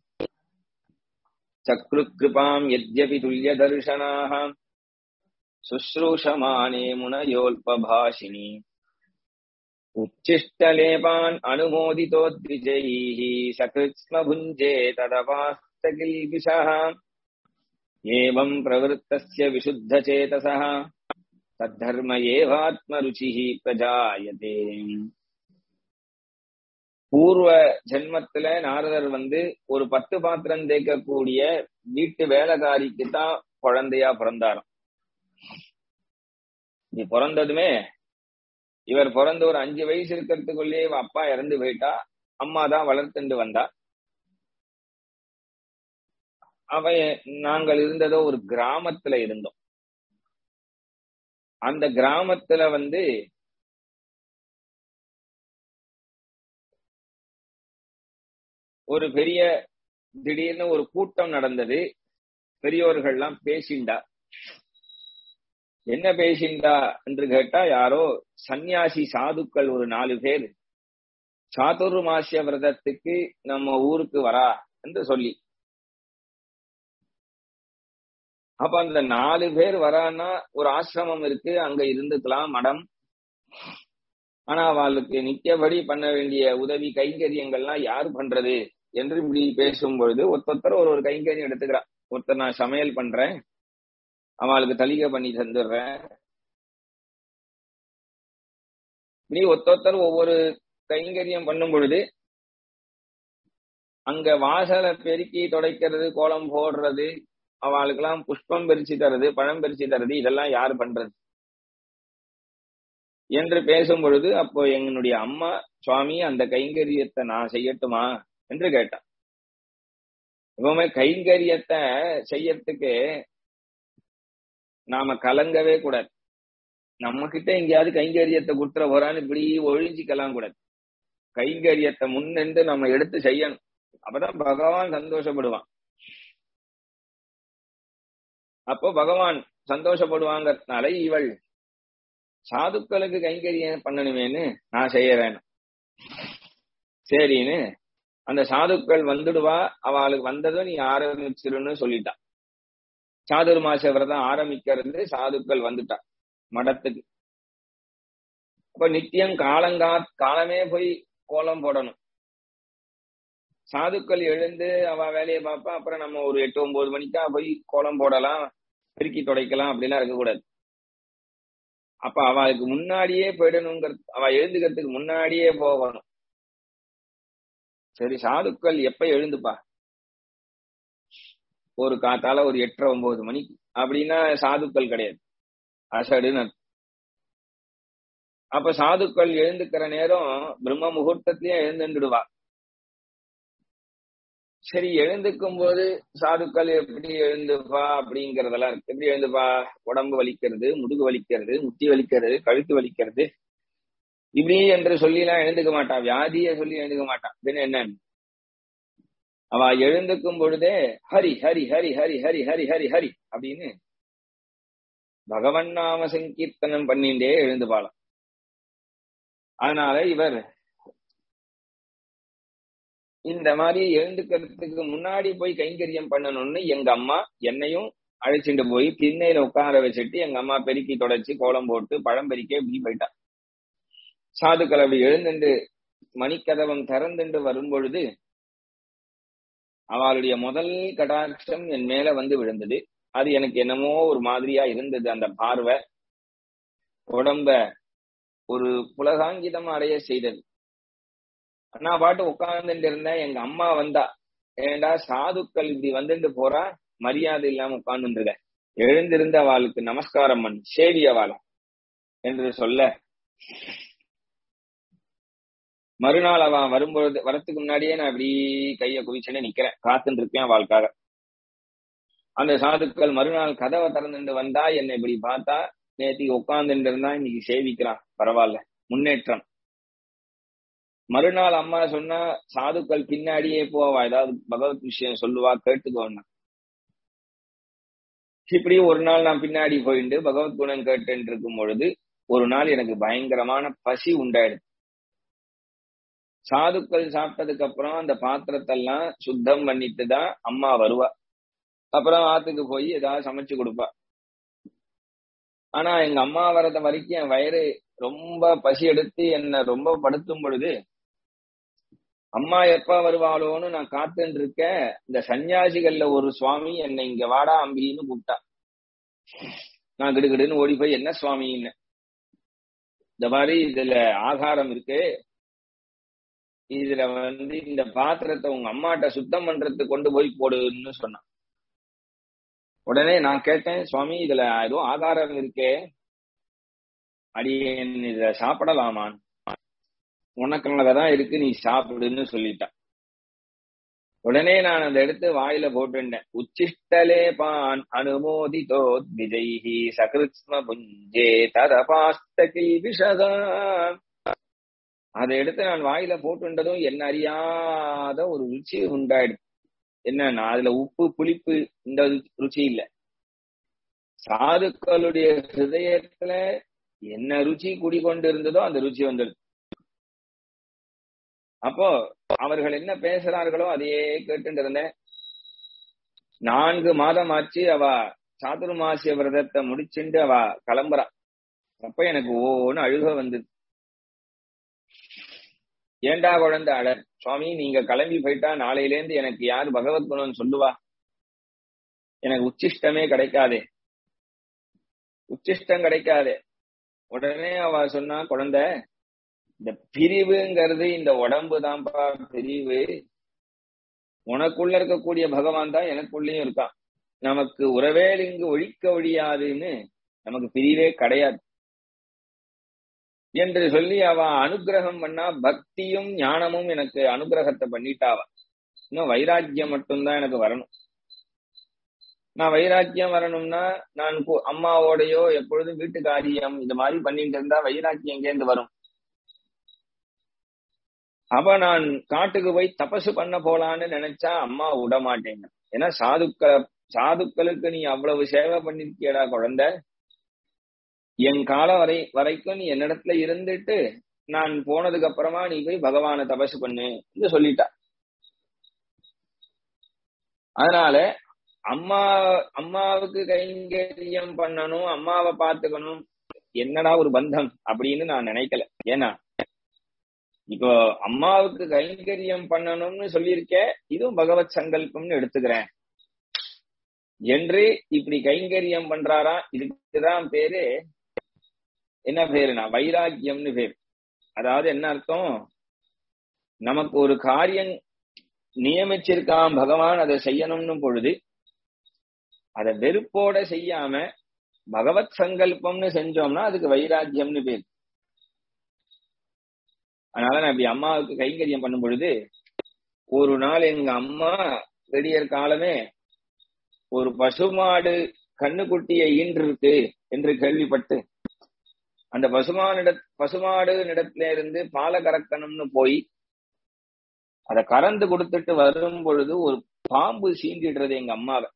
चक्रुकृपाम् यद्यपि तुल्यदर्शनाः शुश्रूषमाणे मुनयोल्पभाषिणी उच्छिष्टलेपान् अनुमोदितोद्विजैः सकृत्स्म भुञ्जे तदपास्तकिल्बिषः एवम् प्रवृत्तस्य विशुद्धचेतसः தத்தர்ம ஏவாத்மருச்சி பிரஜாயதே பூர்வ ஜென்மத்துல நாரதர் வந்து ஒரு பத்து பாத்திரம் தேய்க்கக்கூடிய வீட்டு வேலைக்காரிக்கு தான் குழந்தையா பிறந்தாராம் இது பிறந்ததுமே இவர் பிறந்த ஒரு அஞ்சு வயசு இருக்கிறதுக்குள்ளேயே அப்பா இறந்து போயிட்டா அம்மா தான் வளர்த்துண்டு வந்தா அவ நாங்கள் இருந்ததோ ஒரு கிராமத்துல இருந்தோம் அந்த கிராமத்துல வந்து ஒரு பெரிய திடீர்னு ஒரு கூட்டம் நடந்தது பெரியோர்கள்லாம் பேசிண்டா என்ன பேசிண்டா என்று கேட்டா யாரோ சந்நியாசி சாதுக்கள் ஒரு நாலு பேர் சாதுர்மாசிய விரதத்துக்கு நம்ம ஊருக்கு வரா என்று சொல்லி அப்ப அந்த நாலு பேர் வரான்னா ஒரு ஆசிரமம் இருக்கு அங்க இருந்துக்கலாம் மடம் ஆனா அவளுக்கு நித்தியபடி பண்ண வேண்டிய உதவி கைங்கரியங்கள்லாம் யார் பண்றது என்று இப்படி பேசும் பொழுது ஒருத்தர் ஒரு ஒரு கைங்கரியம் எடுத்துக்கிறான் ஒருத்தர் நான் சமையல் பண்றேன் அவளுக்கு தலிகை பண்ணி தந்துடுறேன் இப்படி ஒருத்தர் ஒவ்வொரு கைங்கரியம் பண்ணும் பொழுது அங்க வாசலை பெருக்கி துடைக்கிறது கோலம் போடுறது அவளுக்கெல்லாம் புஷ்பம் பறிச்சு தருது பழம் பறிச்சு தருது இதெல்லாம் யார் பண்றது என்று பேசும் பொழுது அப்போ எங்களுடைய அம்மா சுவாமி அந்த கைங்கரியத்தை நான் செய்யட்டுமா என்று கேட்டான் எப்பவுமே கைங்கரியத்தை செய்யறதுக்கு நாம கலங்கவே கூடாது நம்ம கிட்ட எங்கேயாவது கைங்கரியத்தை குற்ற போறான்னு இப்படி ஒழிஞ்சிக்கலாம் கூடாது கைங்கரியத்தை முன்னின்று நம்ம எடுத்து செய்யணும் அப்பதான் பகவான் சந்தோஷப்படுவான் அப்போ பகவான் சந்தோஷப்படுவாங்கறதுனால இவள் சாதுக்களுக்கு கைங்கரியம் பண்ணணுமேனு நான் செய்யறேன் சரின்னு அந்த சாதுக்கள் வந்துடுவா அவளுக்கு வந்ததும் நீ ஆரம்பிச்சிருன்னு சொல்லிட்டான் சாதுர் மாச விரதம் ஆரம்பிக்கிறது சாதுக்கள் வந்துட்டா மடத்துக்கு அப்ப நித்தியம் காலங்கா காலமே போய் கோலம் போடணும் சாதுக்கள் எழுந்து அவ வேலையை பார்ப்பா அப்புறம் நம்ம ஒரு எட்டு ஒன்பது மணிக்கா போய் கோலம் போடலாம் பெருக்கி துடைக்கலாம் அப்படிலாம் இருக்கக்கூடாது அப்ப அவளுக்கு முன்னாடியே போயிடணுங்கிற அவ எழுந்துக்கிறதுக்கு முன்னாடியே போகணும் சரி சாதுக்கள் எப்ப எழுந்துப்பா ஒரு காத்தால ஒரு எட்டரை ஒன்பது மணிக்கு அப்படின்னா சாதுக்கள் கிடையாது அசடுன்னு அப்ப சாதுக்கள் எழுந்துக்கிற நேரம் பிரம்ம முகூர்த்தத்திலேயே எழுந்துடுவா சரி எழுந்துக்கும் போது சாதுக்கள் எப்படி எழுந்துப்பா அப்படிங்கறதெல்லாம் இருக்கு எப்படி எழுந்துப்பா உடம்பு வலிக்கிறது முதுகு வலிக்கிறது முட்டி வலிக்கிறது கழுத்து வலிக்கிறது இப்படி என்று சொல்லி எல்லாம் எழுந்துக்க மாட்டா வியாதிய சொல்லி எழுந்துக்க மாட்டான் பின்ன என்ன அவ எழுந்துக்கும் பொழுதே ஹரி ஹரி ஹரி ஹரி ஹரி ஹரி ஹரி ஹரி அப்படின்னு பகவன் நாம சங்கீர்த்தனம் பண்ணிண்டே எழுந்து பாலாம் அதனால இவர் இந்த மாதிரி எழுந்துக்கிறதுக்கு முன்னாடி போய் கைங்கரியம் பண்ணணும்னு எங்க அம்மா என்னையும் அழைச்சிட்டு போய் திண்ணையில உட்கார வச்சுட்டு எங்க அம்மா பெருக்கி தொடச்சி கோலம் போட்டு பழம் பெருக்கி இப்படி போயிட்டா சாதுக்கள் அப்படி எழுந்துண்டு மணிக்கதவம் திறந்துண்டு வரும் பொழுது அவளுடைய முதல் கடாட்சம் என் மேல வந்து விழுந்தது அது எனக்கு என்னமோ ஒரு மாதிரியா இருந்தது அந்த பார்வை உடம்ப ஒரு புலகாங்கிதம் அடைய செய்தது நான் பாட்டு உட்கார்ந்துட்டு இருந்தேன் எங்க அம்மா வந்தா ஏண்டா சாதுக்கள் இப்படி வந்துட்டு போறா மரியாதை இல்லாம உட்கார்ந்து இருக்க எழுந்திருந்த அவளுக்கு நமஸ்காரம் பண்ணு சேவி அவளா என்று சொல்ல மறுநாள் அவன் வரும்பொழுது வரத்துக்கு முன்னாடியே நான் இப்படி கைய குவிச்சுன்னு நிக்கிறேன் காத்துட்டு இருக்கேன் அவளுக்காக அந்த சாதுக்கள் மறுநாள் கதவை திறந்துட்டு வந்தா என்னை இப்படி பார்த்தா நேத்திக்கு உட்கார்ந்துட்டு இருந்தா இன்னைக்கு சேவிக்கிறான் பரவாயில்ல முன்னேற்றம் மறுநாள் அம்மா சொன்னா சாதுக்கள் பின்னாடியே போவா ஏதாவது பகவத் விஷயம் சொல்லுவா கேட்டுக்கோன்னா இப்படி ஒரு நாள் நான் பின்னாடி போயிட்டு பகவத் குணம் கேட்டு இருக்கும் பொழுது ஒரு நாள் எனக்கு பயங்கரமான பசி உண்டாயிடுது சாதுக்கள் சாப்பிட்டதுக்கு அப்புறம் அந்த பாத்திரத்தெல்லாம் சுத்தம் பண்ணிட்டு தான் அம்மா வருவா அப்புறம் ஆத்துக்கு போய் ஏதாவது சமைச்சு கொடுப்பா ஆனா எங்க அம்மா வரத வரைக்கும் என் வயிறு ரொம்ப பசி எடுத்து என்ன ரொம்ப படுத்தும் பொழுது அம்மா எப்ப வருவாளோன்னு நான் காத்துட்டு இருக்கேன் இந்த சன்னியாசிகள்ல ஒரு சுவாமி என்னை இங்க வாடா அம்பின்னு கூப்பிட்டா நான் கிடுகிடுன்னு ஓடி போய் என்ன சுவாமின்னு இந்த மாதிரி இதுல ஆகாரம் இருக்கு இதுல வந்து இந்த பாத்திரத்தை உங்க அம்மாட்ட சுத்தம் பண்றதுக்கு கொண்டு போய் போடுன்னு சொன்னான் உடனே நான் கேட்டேன் சுவாமி இதுல ஏதோ ஆகாரம் இருக்கே அடியேன் இத சாப்பிடலாமான் உனக்குள்ளதான் இருக்கு நீ சாப்பிடுன்னு சொல்லிட்டான் உடனே நான் அதை எடுத்து வாயில போட்டுட்டேன் உச்சிஷ்டலே பான் அனுமோதிதோ விஜய்ஹி சகிருத்ம புஞ்சே தரபாஸ்தகில் விஷதான் அதை எடுத்து நான் வாயில போட்டுண்டதும் என்ன அறியாத ஒரு ருச்சி உண்டாயிடுது என்னன்னா அதுல உப்பு புளிப்பு இந்த ருச்சி இல்ல சாதுக்களுடைய ஹிருதயத்துல என்ன ருச்சி குடிக்கொண்டு இருந்ததோ அந்த ருச்சி வந்துடுது அப்போ அவர்கள் என்ன பேசுறார்களோ அதையே கேட்டு இருந்தேன் நான்கு மாதம் ஆச்சு அவ சாதுர்மாசிய விரதத்தை முடிச்சுண்டு அவ கிளம்புறா அப்ப எனக்கு ஓன்னு அழுக வந்தது ஏண்டா குழந்தை அழர் சுவாமி நீங்க கிளம்பி போயிட்டா நாளையில இருந்து எனக்கு யார் பகவத் குணம் சொல்லுவா எனக்கு உச்சிஷ்டமே கிடைக்காதே உச்சிஷ்டம் கிடைக்காதே உடனே அவ சொன்னா குழந்தை இந்த பிரிவுங்கிறது இந்த உடம்பு தான்ப்பா பிரிவு உனக்குள்ள இருக்கக்கூடிய பகவான் தான் எனக்குள்ளயும் இருக்கான் நமக்கு உறவேல் இங்கு ஒழிக்க ஒழியாதுன்னு நமக்கு பிரிவே கிடையாது என்று சொல்லி அவ அனுகிரகம் பண்ணா பக்தியும் ஞானமும் எனக்கு அனுகிரகத்தை பண்ணிட்டாவ இன்னும் வைராக்கியம் மட்டும்தான் எனக்கு வரணும் நான் வைராக்கியம் வரணும்னா நான் அம்மாவோடையோ எப்பொழுதும் வீட்டு காரியம் இது மாதிரி பண்ணிட்டு இருந்தா வைராக்கியம் எங்கேருந்து வரும் அப்ப நான் காட்டுக்கு போய் தபசு பண்ண போலான்னு நினைச்சா அம்மா விட மாட்டேங்க ஏன்னா சாதுக்களை சாதுக்களுக்கு நீ அவ்வளவு சேவை பண்ணிருக்கியடா குழந்தை என் காலம் வரை வரைக்கும் நீ என்னிடத்துல இருந்துட்டு நான் போனதுக்கு அப்புறமா நீ போய் பகவான தபசு பண்ணு என்று சொல்லிட்டா அதனால அம்மா அம்மாவுக்கு கைங்கரியம் பண்ணணும் அம்மாவை பாத்துக்கணும் என்னடா ஒரு பந்தம் அப்படின்னு நான் நினைக்கல ஏன்னா இப்போ அம்மாவுக்கு கைங்கரியம் பண்ணணும்னு சொல்லியிருக்கேன் இதுவும் பகவத் சங்கல்பம்னு எடுத்துக்கிறேன் என்று இப்படி கைங்கரியம் பண்றாரா இதுக்குதான் பேரு என்ன பேருனா வைராக்கியம்னு பேர் அதாவது என்ன அர்த்தம் நமக்கு ஒரு காரியம் நியமிச்சிருக்கான் பகவான் அதை செய்யணும்னு பொழுது அதை வெறுப்போட செய்யாம பகவத் சங்கல்பம்னு செஞ்சோம்னா அதுக்கு வைராக்கியம்னு பேர் அதனால நான் இப்படி அம்மாவுக்கு கைங்கரியம் பண்ணும் பொழுது ஒரு நாள் எங்க அம்மா வெடியற் காலமே ஒரு பசுமாடு கண்ணுக்குட்டியை ஈன்றிருக்கு என்று கேள்விப்பட்டு அந்த பசுமானிட பசுமாடு இடத்துல இருந்து பாலை கறக்கணும்னு போய் அதை கறந்து கொடுத்துட்டு வரும் பொழுது ஒரு பாம்பு சீண்டிடுறது எங்க அம்மாவை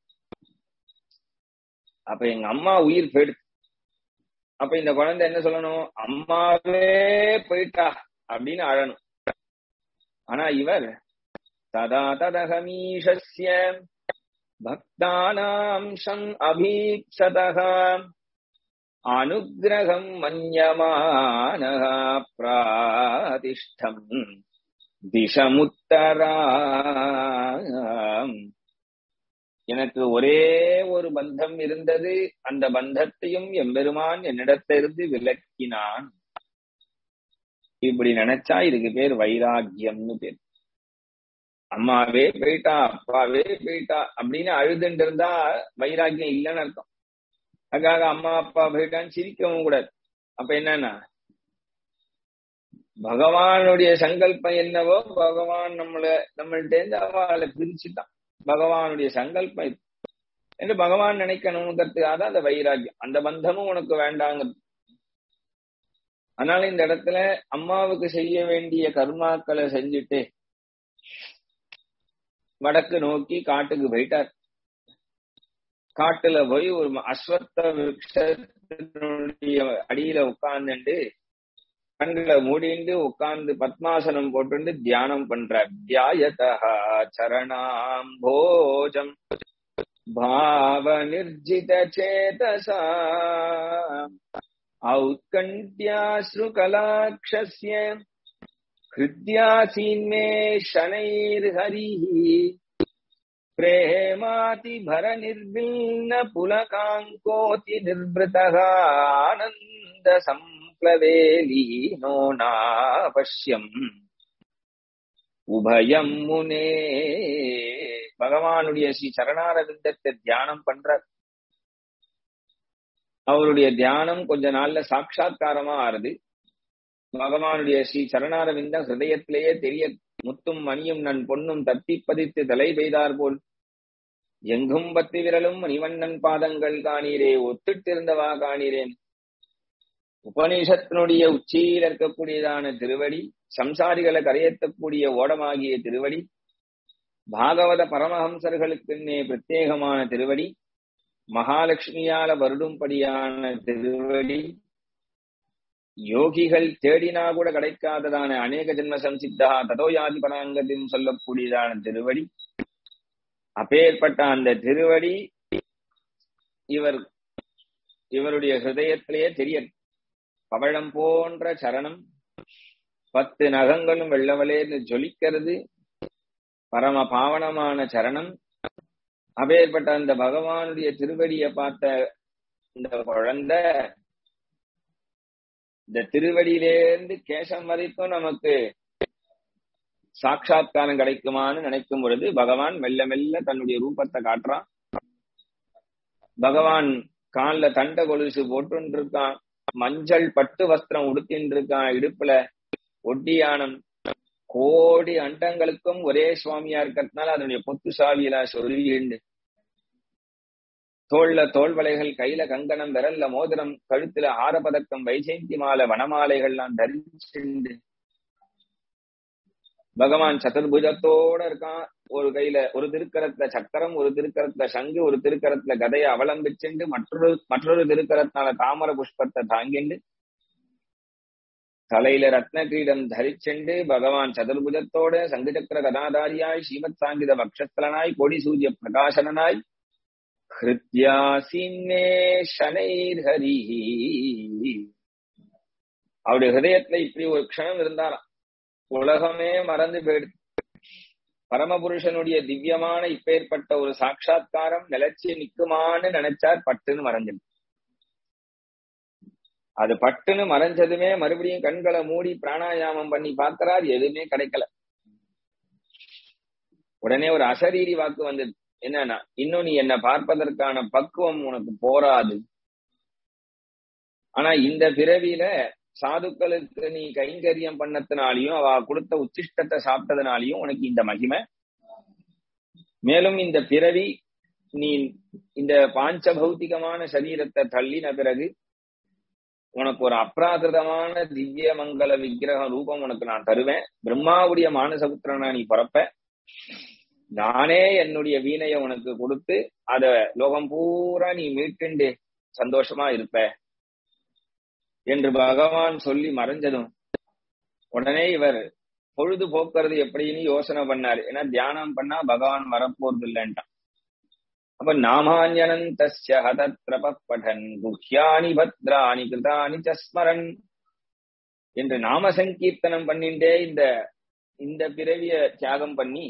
அப்ப எங்க அம்மா உயிர் போயிடுச்சு அப்ப இந்த குழந்தை என்ன சொல்லணும் அம்மாவே போயிட்டா அப்படின்னு அழணும் ஆனா இவர் ததா ததகமீஷஸ்ய பக்தானாம் சம் அபீப்சதः அனுகிரகம் மன்யமான பிராதிஷ்டம் திசமுத்தரா எனக்கு ஒரே ஒரு பந்தம் இருந்தது அந்த பந்தத்தையும் எம்பெருமான் என்னிடத்திலிருந்து விலக்கினான் இப்படி நினைச்சா இதுக்கு பேர் வைராக்கியம்னு பேர் அம்மாவே போயிட்டா அப்பாவே போயிட்டா அப்படின்னு அழுதுட்டு இருந்தா வைராக்கியம் இல்லைன்னு அர்த்தம் அதுக்காக அம்மா அப்பா போயிட்டான்னு சிரிக்கவும் கூடாது அப்ப என்னன்னா பகவானுடைய சங்கல்பம் என்னவோ பகவான் நம்மள நம்மள்ட்ட இருந்து அவளை பிரிச்சுட்டான் பகவானுடைய சங்கல்பம் இது என்று பகவான் நினைக்கணுங்கிறதுக்காக தான் அந்த வைராக்கியம் அந்த பந்தமும் உனக்கு வேண்டாங்க அதனால இந்த இடத்துல அம்மாவுக்கு செய்ய வேண்டிய கர்மாக்களை செஞ்சுட்டு வடக்கு நோக்கி காட்டுக்கு போயிட்டார் காட்டுல போய் ஒரு அஸ்வத்த விருட்சத்தினுடைய அடியில உட்கார்ந்துட்டு கண்களை மூடிண்டு உட்கார்ந்து பத்மாசனம் போட்டு தியானம் பண்றார் தியாயதா சரணாம் போஜம் பாவ நிர்ஜித சேதசா औत्कण्ट्याश्रु कलाक्षस्य हृद्यासीन्मे शनैर्हरिः प्रेमातिभरनिर्विन्न पुलकाङ्कोति निर्वृतः आनन्द सम्प्लवे लीनो नापश्यम् உபயம் முனே பகவானுடைய ஸ்ரீ சரணாரவிந்தத்தை தியானம் பண்ற அவருடைய தியானம் கொஞ்ச நாள்ல சாட்சா்காரமா ஆறுது பகவானுடைய ஸ்ரீ சரணாரவிந்தம் ஹிருதயத்திலேயே தெரிய முத்தும் மணியும் நன் பொன்னும் தத்தி பதித்து தலை பெய்தார் போல் எங்கும் பத்தி விரலும் மணிவண்ணன் பாதங்கள் காணீரே ஒத்திட்டிருந்தவா காணீரேன் உபநிஷத்தினுடைய உச்சியில் இருக்கக்கூடியதான திருவடி சம்சாரிகளை கரையேற்றக்கூடிய ஓடமாகிய திருவடி பாகவத பரமஹம்சர்களுக்குன்னே பிரத்யேகமான திருவடி மகாலட்சுமியால வருடும்படியான திருவடி யோகிகள் தேடினா கூட கிடைக்காததான அநேக ஜென்ம சம்சித்தா ததோயாதி பராங்கத்தின் சொல்லக்கூடியதான திருவடி அப்பேற்பட்ட அந்த திருவடி இவர் இவருடைய ஹிருதயத்திலேயே தெரிய பவழம் போன்ற சரணம் பத்து நகங்களும் வெள்ளவலேன்னு ஜொலிக்கிறது பரம பாவனமான சரணம் அப்பேற்பட்ட அந்த பகவானுடைய திருவடியை பார்த்த இந்த குழந்தை இந்த திருவடியிலேருந்து கேசம் வரைக்கும் நமக்கு சாட்சாத்காரம் கிடைக்குமான்னு நினைக்கும் பொழுது பகவான் மெல்ல மெல்ல தன்னுடைய ரூபத்தை காட்டுறான் பகவான் கால்ல தண்ட கொலுசு போட்டு இருக்கான் மஞ்சள் பட்டு வஸ்திரம் உடுத்தின்னு இருக்கான் இடுப்புல ஒட்டியானம் கோடி அண்டங்களுக்கும் ஒரே சுவாமியா இருக்கிறதுனால அதனுடைய பொத்து சாவியில சொல்லிண்டு தோல்ல தோல்வளைகள் கையில கங்கணம் விரல்ல மோதிரம் கழுத்துல ஆரபதக்கம் வைஜெயந்தி மாலை வனமாலைகள்லாம் தரிச்சுண்டு பகவான் சதுர்புஜத்தோட இருக்கான் ஒரு கையில ஒரு திருக்கரத்துல சக்கரம் ஒரு திருக்கரத்துல சங்கு ஒரு திருக்கரத்துல கதையை அவலம்பிச்சுண்டு மற்றொரு மற்றொரு திருக்கரத்தால தாமர புஷ்பத்தை தாங்கிண்டு தலையில ரத்ன கிரீடம் தரிச்சுண்டு பகவான் சதுர்புஜத்தோட சங்கு சக்கர கதாதாரியாய் ஸ்ரீமத் சாங்கித பக்ஷஸ்தலனாய் கொடி சூரிய பிரகாசனாய் ஹிருத்யாசின்னே ஷனைர்ஹரி அவருடைய ஹிருதயத்துல இப்படி ஒரு க்ஷணம் இருந்தாராம் உலகமே மறந்து போயிடுது பரமபுருஷனுடைய திவ்யமான இப்பேற்பட்ட ஒரு சாட்சா்காரம் நிலைச்சு நிக்குமான்னு நினைச்சார் பட்டுன்னு மறைஞ்சது அது பட்டுன்னு மறைஞ்சதுமே மறுபடியும் கண்களை மூடி பிராணாயாமம் பண்ணி பார்க்கிறார் எதுவுமே கிடைக்கல உடனே ஒரு அசரீரி வாக்கு வந்தது என்னன்னா இன்னும் நீ என்ன பார்ப்பதற்கான பக்குவம் உனக்கு போராது ஆனா இந்த பிறவியில சாதுக்களுக்கு நீ கைங்கரியம் பண்ணத்தினாலையும் அவ கொடுத்த உச்சிஷ்டத்தை சாப்பிட்டதுனாலையும் உனக்கு இந்த மகிமை மேலும் இந்த பிறவி நீ இந்த பாஞ்ச பௌத்திகமான சரீரத்தை தள்ளின பிறகு உனக்கு ஒரு அப்ராகிருதமான திவ்ய மங்கள விக்கிரக ரூபம் உனக்கு நான் தருவேன் பிரம்மாவுடைய மானசபுத்திரனா நீ பிறப்ப நானே என்னுடைய வீணைய உனக்கு கொடுத்து அத லோகம் பூரா நீ மீட்டுண்டு சந்தோஷமா இருப்ப என்று பகவான் சொல்லி மறைஞ்சதும் உடனே இவர் பொழுது போக்குறது எப்படின்னு யோசனை பண்ணாரு ஏன்னா தியானம் பண்ணா பகவான் வரப்போறது இல்லைன்ட்டான் அப்ப நாமாஞ்சனன் தஸ்ய ஹதத்ரப படன் குஹ்யானி பத்ராணி கிருதானி சஸ்மரன் என்று நாம சங்கீர்த்தனம் பண்ணிண்டே இந்த இந்த பிறவிய தியாகம் பண்ணி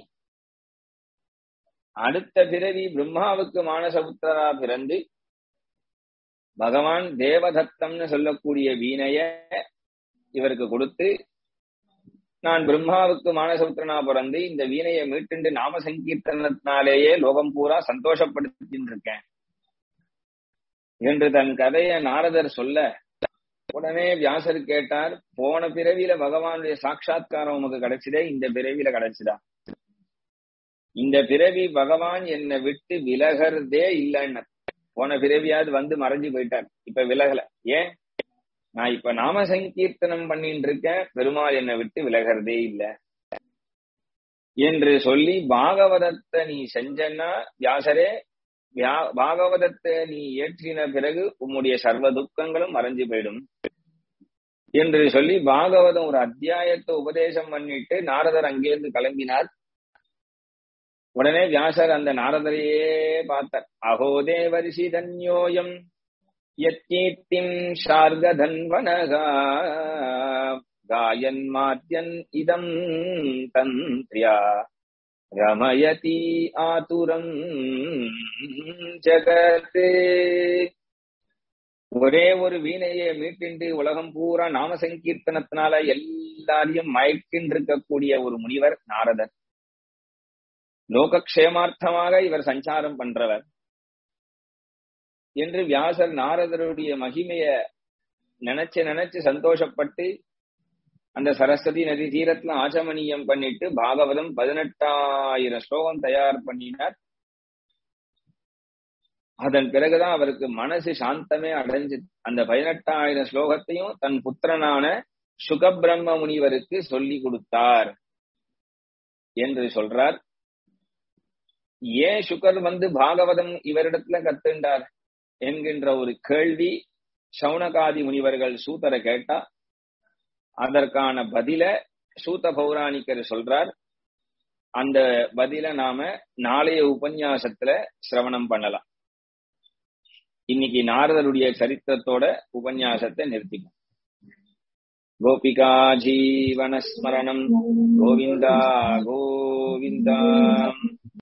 அடுத்த பிறவி பிரம்மாவுக்கு மானசபுத்திரரா பிறந்து பகவான் தேவதத்தம்னு சொல்லக்கூடிய வீணைய இவருக்கு கொடுத்து நான் பிரம்மாவுக்கு மானசபுத்திரனா பிறந்து இந்த வீணையை மீட்டுண்டு நாம சங்கீர்த்தனத்தினாலேயே லோகம் பூரா சந்தோஷப்படுத்தின்னு இருக்கேன் என்று தன் கதையை நாரதர் சொல்ல உடனே வியாசர் கேட்டார் போன பிறவியில பகவானுடைய சாட்சா்காரம் உமக்கு கிடைச்சதே இந்த பிறவியில கிடைச்சுதா இந்த பிறவி பகவான் என்னை விட்டு விலகிறதே இல்லைன்னு போன பிறவியாவது வந்து மறைஞ்சு போயிட்டார் இப்ப விலகல ஏன் நான் இப்ப நாம சங்கீர்த்தனம் பண்ணிட்டு இருக்கேன் பெருமாள் என்னை விட்டு விலகிறதே இல்ல என்று சொல்லி பாகவதத்தை நீ செஞ்சன்னா வியாசரே பாகவதத்தை நீ ஏற்றின பிறகு உம்முடைய சர்வ துக்கங்களும் மறைஞ்சு போயிடும் என்று சொல்லி பாகவதம் ஒரு அத்தியாயத்தை உபதேசம் பண்ணிட்டு நாரதர் அங்கேருந்து கிளம்பினார் உடனே வியாசர் அந்த நாரதரையே பார்த்தார் அகோ தேவரிஷி தன்யோயம் யத்கீர்த்திம் ஷார்கதன்வனகா காயன் மாத்யன் இதம் தந்திரியா ரமயதி ஆதுரம் ஜகத் ஒரே ஒரு வீணையை மீட்டிண்டு உலகம் பூரா நாம சங்கீர்த்தனத்தினால எல்லாரையும் மயக்கின்றிருக்கக்கூடிய ஒரு முனிவர் நாரதர் லோகக்ஷேமார்த்தமாக இவர் சஞ்சாரம் பண்றவர் என்று வியாசர் நாரதருடைய மகிமைய நினைச்சு நினைச்சு சந்தோஷப்பட்டு அந்த சரஸ்வதி நதி தீரத்துல ஆச்சமணியம் பண்ணிட்டு பாகவதம் பதினெட்டாயிரம் ஸ்லோகம் தயார் பண்ணினார் அதன் பிறகுதான் அவருக்கு மனசு சாந்தமே அடைஞ்சு அந்த பதினெட்டாயிரம் ஸ்லோகத்தையும் தன் புத்திரனான சுகபிரம்ம முனிவருக்கு சொல்லி கொடுத்தார் என்று சொல்றார் ஏன் சுகர் வந்து பாகவதம் இவரிடத்துல கத்துண்டார் என்கின்ற ஒரு கேள்வி சவுனகாதி முனிவர்கள் சூத்தரை கேட்டா அதற்கான பதில சூத்த பௌராணிக்கர் சொல்றார் அந்த பதில நாம நாளைய உபன்யாசத்துல சிரவணம் பண்ணலாம் இன்னைக்கு நாரதருடைய சரித்திரத்தோட உபன்யாசத்தை நிறுத்திக்கும் கோபிகா ஜீவனஸ்மரணம் கோவிந்தா கோவிந்தா